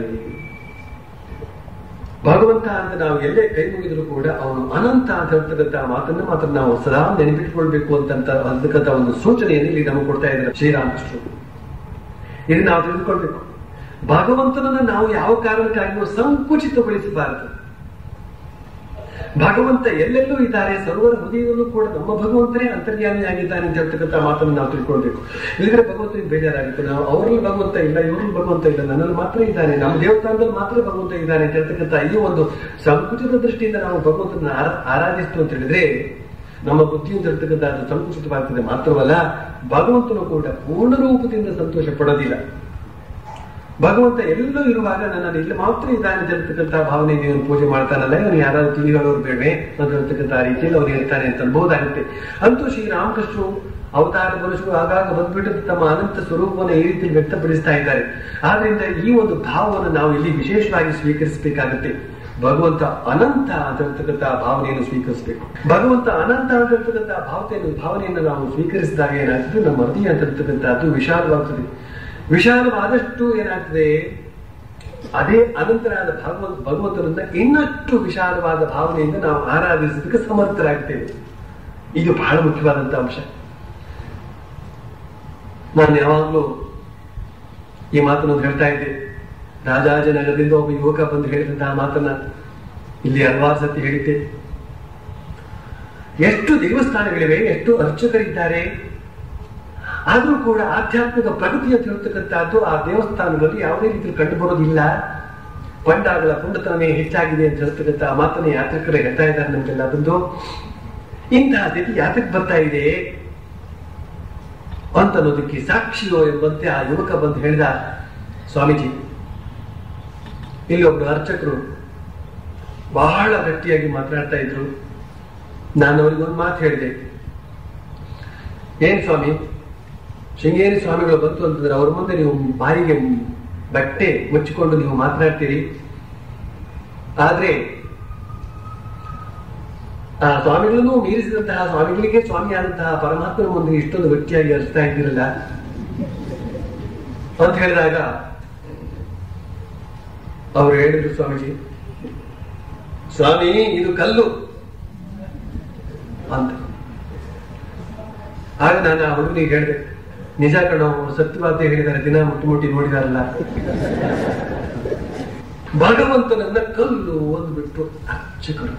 ಭಗವಂತ ಅಂತ ನಾವು ಎಲ್ಲೇ ಕೈ ಮುಗಿದ್ರು ಕೂಡ ಅವನು ಅನಂತ ಅಂತ ಹೇಳ್ತಕ್ಕಂಥ ಮಾತನ್ನ ಮಾತ್ರ ನಾವು ಸದಾ ನೆನಪಿಟ್ಕೊಳ್ಬೇಕು ಅಂತ ಅಂತಕ್ಕಂಥ ಒಂದು ಸೂಚನೆಯನ್ನು ಇಲ್ಲಿ ನಮಗೆ ಕೊಡ್ತಾ ಇದ್ದಾರೆ ಶ್ರೀರಾಮಕೃಷ್ಣರು ಇದು ನಾವು ತಿಳಿದುಕೊಳ್ಬೇಕು ಭಗವಂತನನ್ನ ನಾವು ಯಾವ ಕಾರಣಕ್ಕಾಗಿಯೂ ಸಂಕುಚಿತಗೊಳಿಸಬಾರದು ಭಗವಂತ ಎಲ್ಲೆಲ್ಲೂ ಇದ್ದಾರೆ ಸರ್ವರ ಹೃದಯದಲ್ಲೂ ಕೂಡ ನಮ್ಮ ಭಗವಂತನೇ ಅಂತರ್ಯಾಮಿಯಾಗಿದ್ದಾನೆ ಅಂತ ಹೇಳ್ತಕ್ಕಂಥ ಮಾತನ್ನು ನಾವು ತಿಳ್ಕೊಳ್ಬೇಕು ಇಲ್ಲದ್ರೆ ಭಗವಂತನಿಗೆ ಬೇಜಾರಾಗುತ್ತೆ ನಾವು ಅವರಲ್ಲಿ ಭಗವಂತ ಇಲ್ಲ ಇವರಲ್ಲಿ ಭಗವಂತ ಇಲ್ಲ ನನ್ನಲ್ಲಿ ಮಾತ್ರ ಇದ್ದಾನೆ ನಮ್ಮ ದೇವಸ್ಥಾನದಲ್ಲಿ ಮಾತ್ರ ಭಗವಂತ ಇದ್ದಾನೆ ಅಂತ ಹೇಳ್ತಕ್ಕಂಥ ಈ ಒಂದು ಸಂಕುಚಿತ ದೃಷ್ಟಿಯಿಂದ ನಾವು ಭಗವಂತನ ಆರಾ- ಆರಾಧಿಸ್ತು ಅಂತ ಹೇಳಿದ್ರೆ ನಮ್ಮ ಬುದ್ಧಿಯಿಂದ ಇರ್ತಕ್ಕಂಥ ಅದು ಸಂಕುಚಿತವಾಗ್ತದೆ ಮಾತ್ರವಲ್ಲ ಭಗವಂತನು ಕೂಡ ಪೂರ್ಣ ರೂಪದಿಂದ ಸಂತೋಷ ಪಡೋದಿಲ್ಲ ಭಗವಂತ ಎಲ್ಲೂ ಇರುವಾಗ ನನ್ನಲ್ಲಿ ಇಲ್ಲಿ ಮಾತ್ರ ಇದ್ದಾನೆ ಅಂತ ಹೇಳ್ತಕ್ಕಂಥ ಭಾವನೆ ನೀವು ಪೂಜೆ ಮಾಡ್ತಾನಲ್ಲ ಇವನು ಯಾರಾದ್ರೂ ತಿಳಿ ಹೇಳೋರು ಬೇಡವೆ ಅಂತ ಹೇಳ್ತಕ್ಕಂಥ ರೀತಿಯಲ್ಲಿ ಅವ್ರು ಇರ್ತಾನೆ ಅಂತ ಅನ್ಬೋದಾಗುತ್ತೆ ಅಂತೂ ಶ್ರೀರಾಮಕೃಷ್ಣರು ಅವತಾರ ಪುರುಷರು ಆಗಾಗ ಬಂದ್ಬಿಟ್ಟು ತಮ್ಮ ಅನಂತ ಸ್ವರೂಪವನ್ನು ಈ ರೀತಿ ವ್ಯಕ್ತಪಡಿಸ್ತಾ ಇದ್ದಾರೆ ಆದ್ರಿಂದ ಈ ಒಂದು ಭಾವವನ್ನು ನಾವು ಇಲ್ಲಿ ವಿಶೇಷವಾಗಿ ಸ್ವೀಕರಿಸಬೇಕಾಗುತ್ತೆ ಭಗವಂತ ಅನಂತ ಅಂತ ಹೇಳ್ತಕ್ಕಂಥ ಭಾವನೆಯನ್ನು ಸ್ವೀಕರಿಸಬೇಕು ಭಗವಂತ ಅನಂತ ಅಂತ ಹೇಳ್ತಕ್ಕಂಥ ಭಾವತೆಯನ್ನು ಭಾವನೆಯನ್ನು ನಾವು ಸ್ವೀಕರಿಸಿದಾಗ ಏನಾಗ್ತದೆ ನಮ್ಮ ಹೃದಯ ಅಂತ ಹೇಳ್ತಕ್ಕಂಥದ್ದು ವಿಶಾಲವಾಗ್ತದೆ ವಿಶಾಲವಾದಷ್ಟು ಏನಾಗ್ತದೆ ಅದೇ ಅನಂತರಾದ ಭಗವಂತ ಭಗವಂತನನ್ನ ಇನ್ನಷ್ಟು ವಿಶಾಲವಾದ ಭಾವನೆಯಿಂದ ನಾವು ಆರಾಧಿಸೋದಕ್ಕೆ ಸಮರ್ಥರಾಗ್ತೇವೆ ಇದು ಬಹಳ ಮುಖ್ಯವಾದಂತ ಅಂಶ ನಾನು ಯಾವಾಗಲೂ ಈ ಮಾತನ್ನು ಹೇಳ್ತಾ ಇದ್ದೆ ರಾಜಾಜನಗರದಿಂದ ಒಬ್ಬ ಯುವಕ ಬಂದು ಹೇಳಿದಂತಹ ಮಾತನ್ನ ಇಲ್ಲಿ ಹಲವಾರು ಸತಿ ಹೇಳಿದ್ದೆ ಎಷ್ಟು ದೇವಸ್ಥಾನಗಳಿವೆ ಎಷ್ಟು ಅರ್ಚಕರಿದ್ದಾರೆ ಆದರೂ ಕೂಡ ಆಧ್ಯಾತ್ಮಿಕ ಪ್ರಗತಿ ಅಂತ ಹೇಳ್ತಕ್ಕಂಥದ್ದು ಆ ದೇವಸ್ಥಾನದಲ್ಲಿ ಯಾವುದೇ ರೀತಿ ಕಂಡು ಬರೋದಿಲ್ಲ ಪಂಡಾಗಳ ಪುಂಡತನವೇ ಹೆಚ್ಚಾಗಿದೆ ಅಂತ ಹೇಳ್ತಕ್ಕಂಥ ಮಾತನ್ನ ಯಾತ್ರಿಕರೇ ಹೇಳ್ತಾ ಇದ್ದಾರೆ ನಮಗೆಲ್ಲ ಬಂದು ಇಂತಹ ಸ್ಥಿತಿ ಯಾತಕ್ಕೆ ಬರ್ತಾ ಇದೆ ಅಂತ ಅನ್ನೋದಕ್ಕೆ ಸಾಕ್ಷಿಯೋ ಎಂಬಂತೆ ಆ ಯುವಕ ಬಂದು ಹೇಳಿದ ಸ್ವಾಮೀಜಿ ಇಲ್ಲಿ ಒಬ್ರು ಅರ್ಚಕರು ಬಹಳ ಗಟ್ಟಿಯಾಗಿ ಮಾತನಾಡ್ತಾ ಇದ್ರು ನಾನು ಅವ್ರಿಗೊಂದು ಮಾತು ಹೇಳಿದೆ ಏನ್ ಸ್ವಾಮಿ ಶೃಂಗೇರಿ ಸ್ವಾಮಿಗಳು ಬಂತು ಅಂತಂದ್ರೆ ಅವ್ರ ಮುಂದೆ ನೀವು ಬಾಯಿಗೆ ಬಟ್ಟೆ ಮುಚ್ಚಿಕೊಂಡು ನೀವು ಮಾತನಾಡ್ತೀರಿ ಆದ್ರೆ ಆ ಸ್ವಾಮಿಗಳನ್ನು ಮೀರಿಸಿದಂತಹ ಸ್ವಾಮಿಗಳಿಗೆ ಸ್ವಾಮಿಯಾದಂತಹ ಪರಮಾತ್ಮನ ಮುಂದೆ ಇಷ್ಟೊಂದು ಗಟ್ಟಿಯಾಗಿ ಅರಿಸ್ತಾ ಇದ್ದೀರಲ್ಲ ಅಂತ ಹೇಳಿದಾಗ ಅವ್ರು ಹೇಳಿದ್ರು ಸ್ವಾಮೀಜಿ ಸ್ವಾಮಿ ಇದು ಕಲ್ಲು ಅಂತ ಆಗ ನಾನು ಆ ಹುಡುಗನಿಗೆ ಹೇಳಿದೆ ನಿಜ ಕಣ ಅವ್ರು ಸತ್ಯವಾದ ಹೇಳಿದ್ದಾರೆ ದಿನ ಮುಟ್ಟಿ ಮುಟ್ಟಿ ನೋಡಿದಾರಲ್ಲ ಭಗವಂತನನ್ನ ಕಲ್ಲು ಅಂದ್ಬಿಟ್ಟು ಅರ್ಚಕರು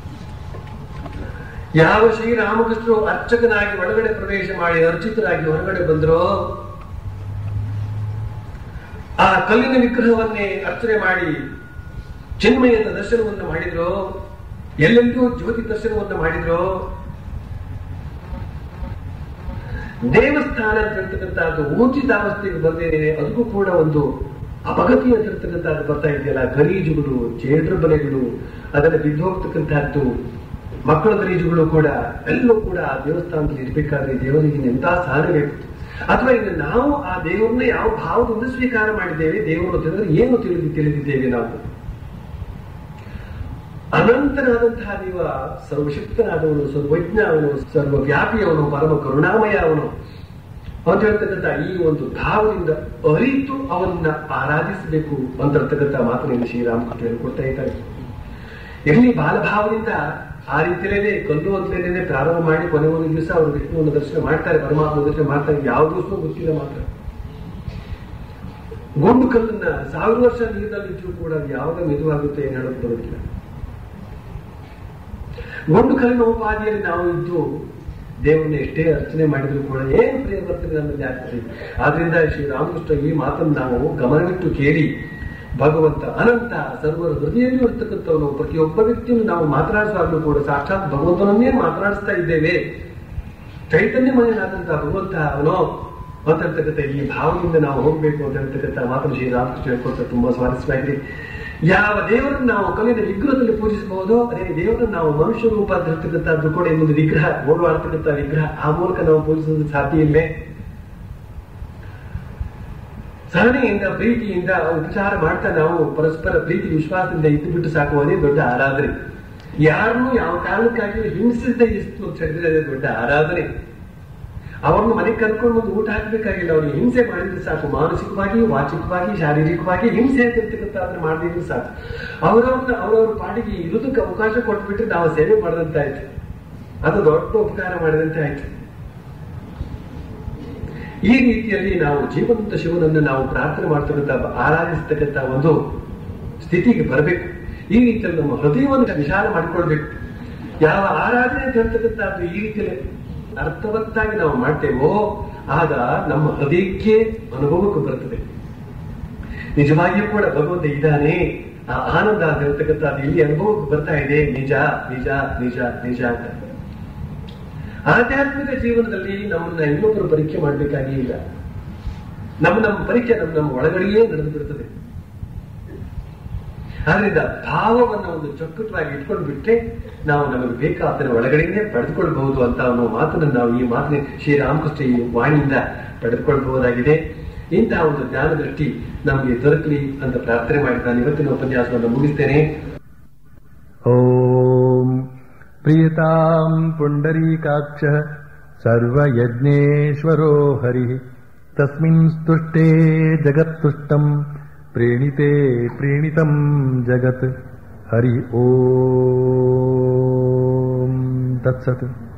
ಯಾವ ಶ್ರೀರಾಮಕೃಷ್ಣರು ಅರ್ಚಕನಾಗಿ ಒಳಗಡೆ ಪ್ರವೇಶ ಮಾಡಿ ಅರ್ಚಿತರಾಗಿ ಹೊರಗಡೆ ಬಂದ್ರೋ ಆ ಕಲ್ಲಿನ ವಿಗ್ರಹವನ್ನೇ ಅರ್ಚನೆ ಮಾಡಿ ಚಿನ್ಮಯದ ದರ್ಶನವನ್ನು ಮಾಡಿದ್ರು ಎಲ್ಲೆಲ್ಲೂ ಜ್ಯೋತಿ ದರ್ಶನವನ್ನು ಮಾಡಿದ್ರು ದೇವಸ್ಥಾನ ಅಂತ ಹೇಳ್ತಕ್ಕಂಥದ್ದು ಊರ್ಜಿತಾವಸ್ಥೆಗೆ ಬಂದೇನೆ ಅದಕ್ಕೂ ಕೂಡ ಒಂದು ಅಪಗತಿ ಅಂತ ಹೇಳ್ತಕ್ಕಂಥದ್ದು ಬರ್ತಾ ಇದೆಯಲ್ಲ ಗಲೀಜುಗಳು ಜೇಡ್ರ ಬಲೆಗಳು ಅದನ್ನ ಬಿದ್ದು ಹೋಗ್ತಕ್ಕಂಥದ್ದು ಮಕ್ಕಳ ಗಲೀಜುಗಳು ಕೂಡ ಎಲ್ಲವೂ ಕೂಡ ಆ ದೇವಸ್ಥಾನದಲ್ಲಿ ಇರ್ಬೇಕಾದ್ರೆ ದೇವರಿಗೆ ಎಂತ ಸ್ಥಾನ ಬೇಕು ಅಥವಾ ಇನ್ನು ನಾವು ಆ ದೇವರನ್ನ ಯಾವ ಭಾವದಿಂದ ಸ್ವೀಕಾರ ಮಾಡಿದ್ದೇವೆ ದೇವರು ಅಂತಂದ್ರೆ ಏನು ತಿಳಿದು ತಿಳಿದಿದ್ದೇವೆ ನಾವು ಅನಂತನಾದಂತಹ ದೇವ ಸರ್ವಶಕ್ತನಾದವನು ಸರ್ವಜ್ಞ ಅವನು ಸರ್ವವ್ಯಾಪಿಯವನು ಪರಮ ಕರುಣಾಮಯ ಅವನು ಅಂತ ಹೇಳ್ತಕ್ಕಂಥ ಈ ಒಂದು ಭಾವದಿಂದ ಅರಿತು ಅವನ್ನ ಆರಾಧಿಸಬೇಕು ಅಂತ ಹೇಳ್ತಕ್ಕಂಥ ಮಾತನ್ನು ಶ್ರೀರಾಮಕೃಷ್ಣ ಹೇಳ್ಕೊಡ್ತಾ ಇದ್ದಾರೆ ಎಲ್ಲಿ ಬಾಲಭಾವದಿಂದ ಆ ರೀತಿಯಲ್ಲೇ ಕಲ್ಲು ಅಂತಲೇ ಪ್ರಾರಂಭ ಮಾಡಿ ಕೊನೆ ಒಂದು ದಿವಸ ಅವರು ವಿಷ್ಣುವನ್ನು ದರ್ಶನ ಮಾಡ್ತಾರೆ ಪರಮಾತ್ಮ ದರ್ಶನ ಮಾಡ್ತಾರೆ ಯಾವ ದಿವಸ ಗೊತ್ತಿಲ್ಲ ಮಾತ್ರ ಗುಂಡು ಕಲ್ಲನ್ನ ಸಾವಿರ ವರ್ಷ ನೀರಿನಲ್ಲಿ ಇಟ್ಟರು ಕೂಡ ಅದು ಯಾವಾಗ ಮೆದುವಾಗುತ್ತೆ ಏನು ಹೇಳೋದು ಬರೋದಿಲ್ಲ ಗುಂಡು ಕಲ್ಲಿನ ಉಪಾದಿಯಲ್ಲಿ ನಾವು ಇದ್ದು ದೇವರನ್ನ ಎಷ್ಟೇ ಅರ್ಚನೆ ಮಾಡಿದ್ರು ಕೂಡ ಏನು ಪರಿವರ್ತನೆ ನಮ್ಮಲ್ಲಿ ಆಗ್ತದೆ ಆದ್ರಿಂದ ಶ್ರೀರಾಮಕೃಷ್ಣ ಈ ಮಾತನ್ನು ನಾವು ಗಮನವಿಟ್ಟು ಕೇಳಿ ಭಗವಂತ ಅನಂತ ಸರ್ವರ ಹೃದಯದಲ್ಲಿ ಇರ್ತಕ್ಕಂಥವನು ಪ್ರತಿಯೊಬ್ಬ ವ್ಯಕ್ತಿಯನ್ನು ನಾವು ಮಾತನಾಡಿಸುವಾಗಲೂ ಕೂಡ ಸಾಕ್ಷಾತ್ ಭಗವಂತನನ್ನೇ ಮಾತನಾಡಿಸ್ತಾ ಇದ್ದೇವೆ ಚೈತನ್ಯಮಯನಾದಂತಹ ಭಗವಂತ ಅವನೋ ಅಂತಕ್ಕಂಥ ಈ ಭಾವದಿಂದ ನಾವು ಹೋಗ್ಬೇಕು ಅಂತ ಹೇಳ್ತಕ್ಕಂಥ ಮಾತನ್ನು ಶ್ರೀರಾಮಕೃಷ್ಣ ಹೇಳ್ಕೊಳ್ತಾ ತುಂಬಾ ಸ್ವಾರಸ್ಯವಾಗಿದೆ ಯಾವ ದೇವರನ್ನು ನಾವು ಕಲ್ಲಿನ ವಿಗ್ರಹದಲ್ಲಿ ಪೂಜಿಸಬಹುದು ಅದೇ ದೇವರನ್ನು ನಾವು ಮನುಷ್ಯ ರೂಪ ಅಂತ ಹೇಳ್ತಕ್ಕಂಥದ್ದು ಕೂಡ ಇನ್ನೊಂದು ವಿಗ್ರಹ ಓಡುವಾಡ್ತಕ್ಕಂಥ ವಿಗ್ರಹ ಆ ಮೂಲಕ ನಾವು ಪೂಜಿಸೋದಕ್ಕೆ ಸಾಧ್ಯ ಇಲ್ಲೇ ಸಹನೆಯಿಂದ ಪ್ರೀತಿಯಿಂದ ಉಪಚಾರ ಮಾಡ್ತಾ ನಾವು ಪರಸ್ಪರ ಪ್ರೀತಿ ವಿಶ್ವಾಸದಿಂದ ಇದ್ದು ಬಿಟ್ಟು ಸಾಕು ಅದೇ ದೊಡ್ಡ ಆರಾಧನೆ ಯಾರನ್ನೂ ಯಾವ ಕಾರಣಕ್ಕಾಗಿ ಹಿಂಸಿಸದೆ ಇಷ್ಟು ಅಂತ ಹೇಳಿದ್ರೆ ಅದೇ ದೊಡ್ಡ ಆರಾಧನೆ ಅವ್ರನ್ನ ಮನೆಗೆ ಕರ್ಕೊಂಡು ಒಂದು ಊಟ ಹಾಕ್ಬೇಕಾಗಿಲ್ಲ ಅವ್ರಿಗೆ ಹಿಂಸೆ ಮಾಡಿದ್ರೆ ಸಾಕು ಮಾನಸಿಕವಾಗಿ ವಾಚಿಕವಾಗಿ ಶಾರೀರಿಕವಾಗಿ ಹಿಂಸೆ ಅಂತಿರ್ತಕ್ಕಂಥ ಅದನ್ನ ಮಾಡಿದ್ರೆ ಸಾಕು ಅವರವ್ರನ್ನ ಅವರವ್ರ ಪಾಡಿಗೆ ಇರೋದಕ್ಕೆ ಅವಕಾಶ ಕೊಟ್ಬಿಟ್ಟು ನಾವು ಸೇವೆ ಮಾಡಿದಂತಾಯ್ತು ಅದು ದೊಡ್ಡ ಉಪಕಾರ ಮಾಡಿದಂತೆ ಆಯ್ತು ಈ ರೀತಿಯಲ್ಲಿ ನಾವು ಜೀವನದ ಶಿವನನ್ನು ನಾವು ಪ್ರಾರ್ಥನೆ ಮಾಡ್ತಕ್ಕಂಥ ಆರಾಧಿಸ್ತಕ್ಕಂಥ ಒಂದು ಸ್ಥಿತಿಗೆ ಬರಬೇಕು ಈ ರೀತಿಯಲ್ಲಿ ನಮ್ಮ ಹೃದಯವನ್ನು ವಿಶಾಲ ಮಾಡಿಕೊಳ್ಬೇಕು ಯಾವ ಆರಾಧನೆ ಅಂತ ಹೇಳ್ತಕ್ಕಂಥದ್ದು ಈ ರೀತಿಯಲ್ಲಿ ಅರ್ಥವತ್ತಾಗಿ ನಾವು ಮಾಡ್ತೇವೋ ಆಗ ನಮ್ಮ ಹೃದಯಕ್ಕೆ ಅನುಭವಕ್ಕೆ ಬರ್ತದೆ ನಿಜವಾಗಿಯೂ ಕೂಡ ಭಗವಂತ ಇದ್ದಾನೆ ಆ ಆನಂದ ಅಂತ ಹೇಳ್ತಕ್ಕಂಥದ್ದು ಇಲ್ಲಿ ಅನುಭವಕ್ಕೆ ಬರ್ತಾ ಇದೆ ನಿಜ ನಿಜ ನಿಜ ನಿಜ ಅಂತ ಆಧ್ಯಾತ್ಮಿಕ ಜೀವನದಲ್ಲಿ ನಮ್ಮನ್ನ ಇನ್ನೊಬ್ಬರು ಪರೀಕ್ಷೆ ಮಾಡಬೇಕಾಗಿ ಇಲ್ಲ ನಮ್ಮ ನಮ್ಮ ಪರೀಕ್ಷೆ ನಮ್ಮ ನಮ್ಮ ಒಳಗಡೆಯೇ ನಡೆದು ಬಿಡುತ್ತದೆ ಆದ್ರಿಂದ ಭಾವವನ್ನು ಒಂದು ಚೊಕ್ಕಟವಾಗಿ ಇಟ್ಕೊಂಡು ಬಿಟ್ರೆ ನಾವು ನಮಗೆ ಬೇಕಾದ ಒಳಗಡೆನೇ ಪಡೆದುಕೊಳ್ಬಹುದು ಅಂತ ಅನ್ನೋ ಮಾತನ್ನು ನಾವು ಈ ಮಾತಿನ ಶ್ರೀರಾಮಕೃಷ್ಣ ಈ ವಾಣಿಯಿಂದ ಪಡೆದುಕೊಳ್ಬಹುದಾಗಿದೆ ಇಂತಹ ಒಂದು ಜ್ಞಾನ ದೃಷ್ಟಿ ನಮಗೆ ದೊರಕಲಿ ಅಂತ ಪ್ರಾರ್ಥನೆ ಮಾಡಿ ನಾನು ಇವತ್ತಿನ ಉಪನ್ಯಾಸವನ್ನು ಮುಗಿಸ್ತೇನೆ ॐ प्रियताम् पुण्डरीकाक्षः सर्वयज्ञेश्वरो हरिः तस्मिन् स्तुष्टे जगत्तुष्टम् प्रीणिते प्रीणितम् जगत् हरि ॐ तत्सत्